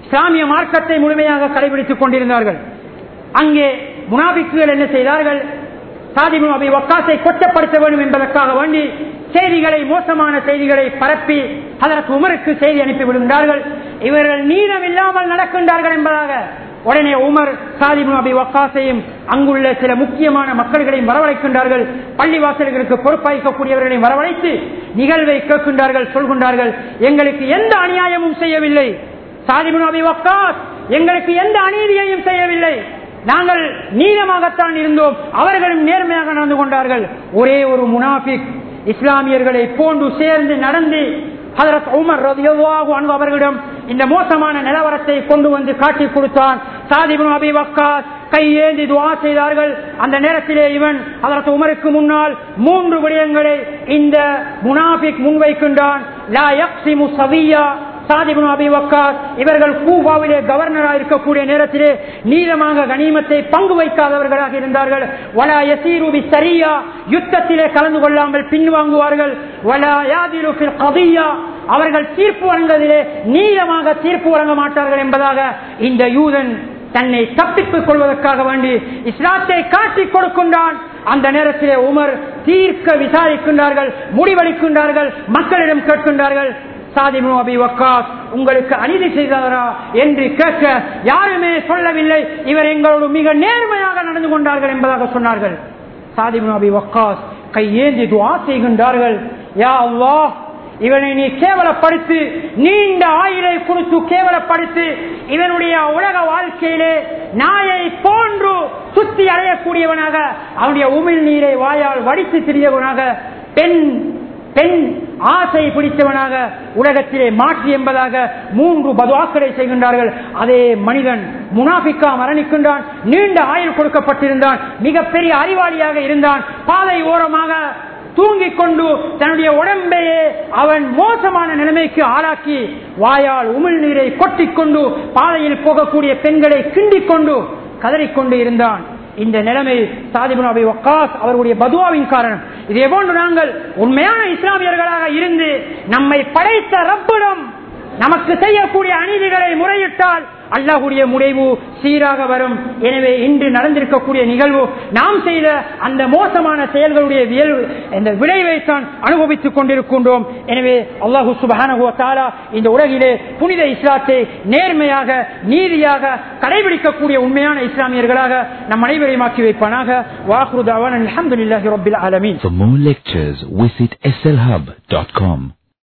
A: இஸ்லாமிய மார்க்கத்தை முழுமையாக கடைபிடித்துக் கொண்டிருந்தார்கள் அங்கே முனாபிக்குகள் என்ன செய்தார்கள் சாதிபு அபி வக்காசை கொச்சப்படுத்த வேண்டும் என்பதற்காக வேண்டி செய்திகளை மோசமான செய்திகளை பரப்பி அதற்கு உமருக்கு செய்தி அனுப்பி விடுகின்றார்கள் இவர்கள் நீளம் இல்லாமல் நடக்கின்றார்கள் என்பதாக உடனே உமர் சாதிபு அபி வக்காசையும் அங்குள்ள சில முக்கியமான மக்கள்களையும் வரவழைக்கின்றார்கள் பள்ளிவாசல்களுக்கு பொறுப்பாய்க்கக்கூடியவர்களையும் வரவழைத்து நிகழ்வை கேட்கின்றார்கள் சொல்கின்றார்கள் எங்களுக்கு எந்த அநியாயமும் செய்யவில்லை சாதிபு அபி வக்காஸ் எங்களுக்கு எந்த அநீதியையும் செய்யவில்லை நாங்கள் நீளமாகத்தான் இருந்தோம் அவர்களும் நேர்மையாக நடந்து கொண்டார்கள் ஒரே ஒரு முனாபிக் இஸ்லாமியர்களை போன்று சேர்ந்து நடந்து ஹதரத் உமர் ரதியல்லாஹு அன்ஹு அவர்களிடம் இந்த மோசமான நிலவரத்தை கொண்டு வந்து காட்டி கொடுத்தான் சாதிபுன் அபி வக்காஸ் கையேந்தி துவா செய்தார்கள் அந்த நேரத்திலே இவன் அதற்கு உமருக்கு முன்னால் மூன்று விடயங்களை இந்த முனாபிக் முன்வைக்கின்றான் லா யக்ஸிமு சவியா சாதிபுன் அபி வக்காஸ் இவர்கள் கூபாவிலே கவர்னராக இருக்கக்கூடிய நேரத்திலே நீளமாக கனிமத்தை பங்கு வைக்காதவர்களாக இருந்தார்கள் வலா யசீருபி சரியா யுத்தத்திலே கலந்து கொள்ளாமல் பின்வாங்குவார்கள் வலா யாதிரு ஃபில் கதியா அவர்கள் தீர்ப்பு வழங்குவதிலே நீளமாக தீர்ப்பு வழங்க மாட்டார்கள் என்பதாக இந்த யூதன் தன்னை தப்பித்துக் கொள்வதற்காக வேண்டி இஸ்லாத்தை காட்டிக் கொடுக்கின்றான் அந்த நேரத்திலே உமர் தீர்க்க விசாரிக்கின்றார்கள் முடிவளிக்கின்றார்கள் மக்களிடம் கேட்கின்றார்கள் சாதிமு அபி வக்காஸ் உங்களுக்கு அநீதி செய்தாரா என்று கேட்க யாருமே சொல்லவில்லை இவர் எங்களோடு மிக நேர்மையாக நடந்து கொண்டார்கள் என்பதாக சொன்னார்கள் சாதிமு அபி வக்காஸ் கையேந்தி துவா செய்கின்றார்கள் யா அல்லாஹ் இவனை நீ கேவலப்படுத்தி நீண்ட ஆயிலை கொடுத்து கேவலப்படுத்தி இவனுடைய உலக வாழ்க்கையிலே நாயை போன்று சுத்தி அடையக்கூடியவனாக அவனுடைய உமிழ் நீரை வாயால் வடித்து திரியவனாக பெண் பெண் ஆசை பிடித்தவனாக உலகத்திலே மாற்றி என்பதாக மூன்று பதுவாக்களை செய்கின்றார்கள் அதே மனிதன் முனாபிக்கா மரணிக்கின்றான் நீண்ட ஆயுள் கொடுக்கப்பட்டிருந்தான் மிகப்பெரிய அறிவாளியாக இருந்தான் பாதை ஓரமாக தூங்கிக் கொண்டு தன்னுடைய உடம்பையே அவன் மோசமான நிலைமைக்கு ஆளாக்கி வாயால் உமிழ் நீரை கொட்டிக்கொண்டு பாதையில் போகக்கூடிய பெண்களை கிண்டிக் கொண்டு கதறிக்கொண்டு இருந்தான் இந்த நிலைமை சாதிபுன் அபி வக்காஸ் அவருடைய பதுவாவின் காரணம் இதே போன்று நாங்கள் உண்மையான இஸ்லாமியர்களாக இருந்து நம்மை படைத்த ரப்பிடம் நமக்கு செய்யக்கூடிய அநீதிகளை முறையிட்டால் அல்லாஹுடைய முடிவு சீராக வரும் எனவே இன்று நடந்திருக்கக்கூடிய நிகழ்வு நாம் செய்த அந்த மோசமான செயல்களுடைய வியல்வு இந்த விளைவைத்தான் அனுபவித்துக் கொண்டிருக்கின்றோம் எனவே அல்லாஹு சுபான இந்த உலகிலே புனித இஸ்லாத்தை நேர்மையாக நீதியாக கடைபிடிக்கக்கூடிய உண்மையான இஸ்லாமியர்களாக நம் அனைவரையும் ஆக்கி வைப்பானாக வாக்குதாவான் அலமதுல்லாஹி ரபில் ஆலமீன்
B: For more lectures, visit slhub.com.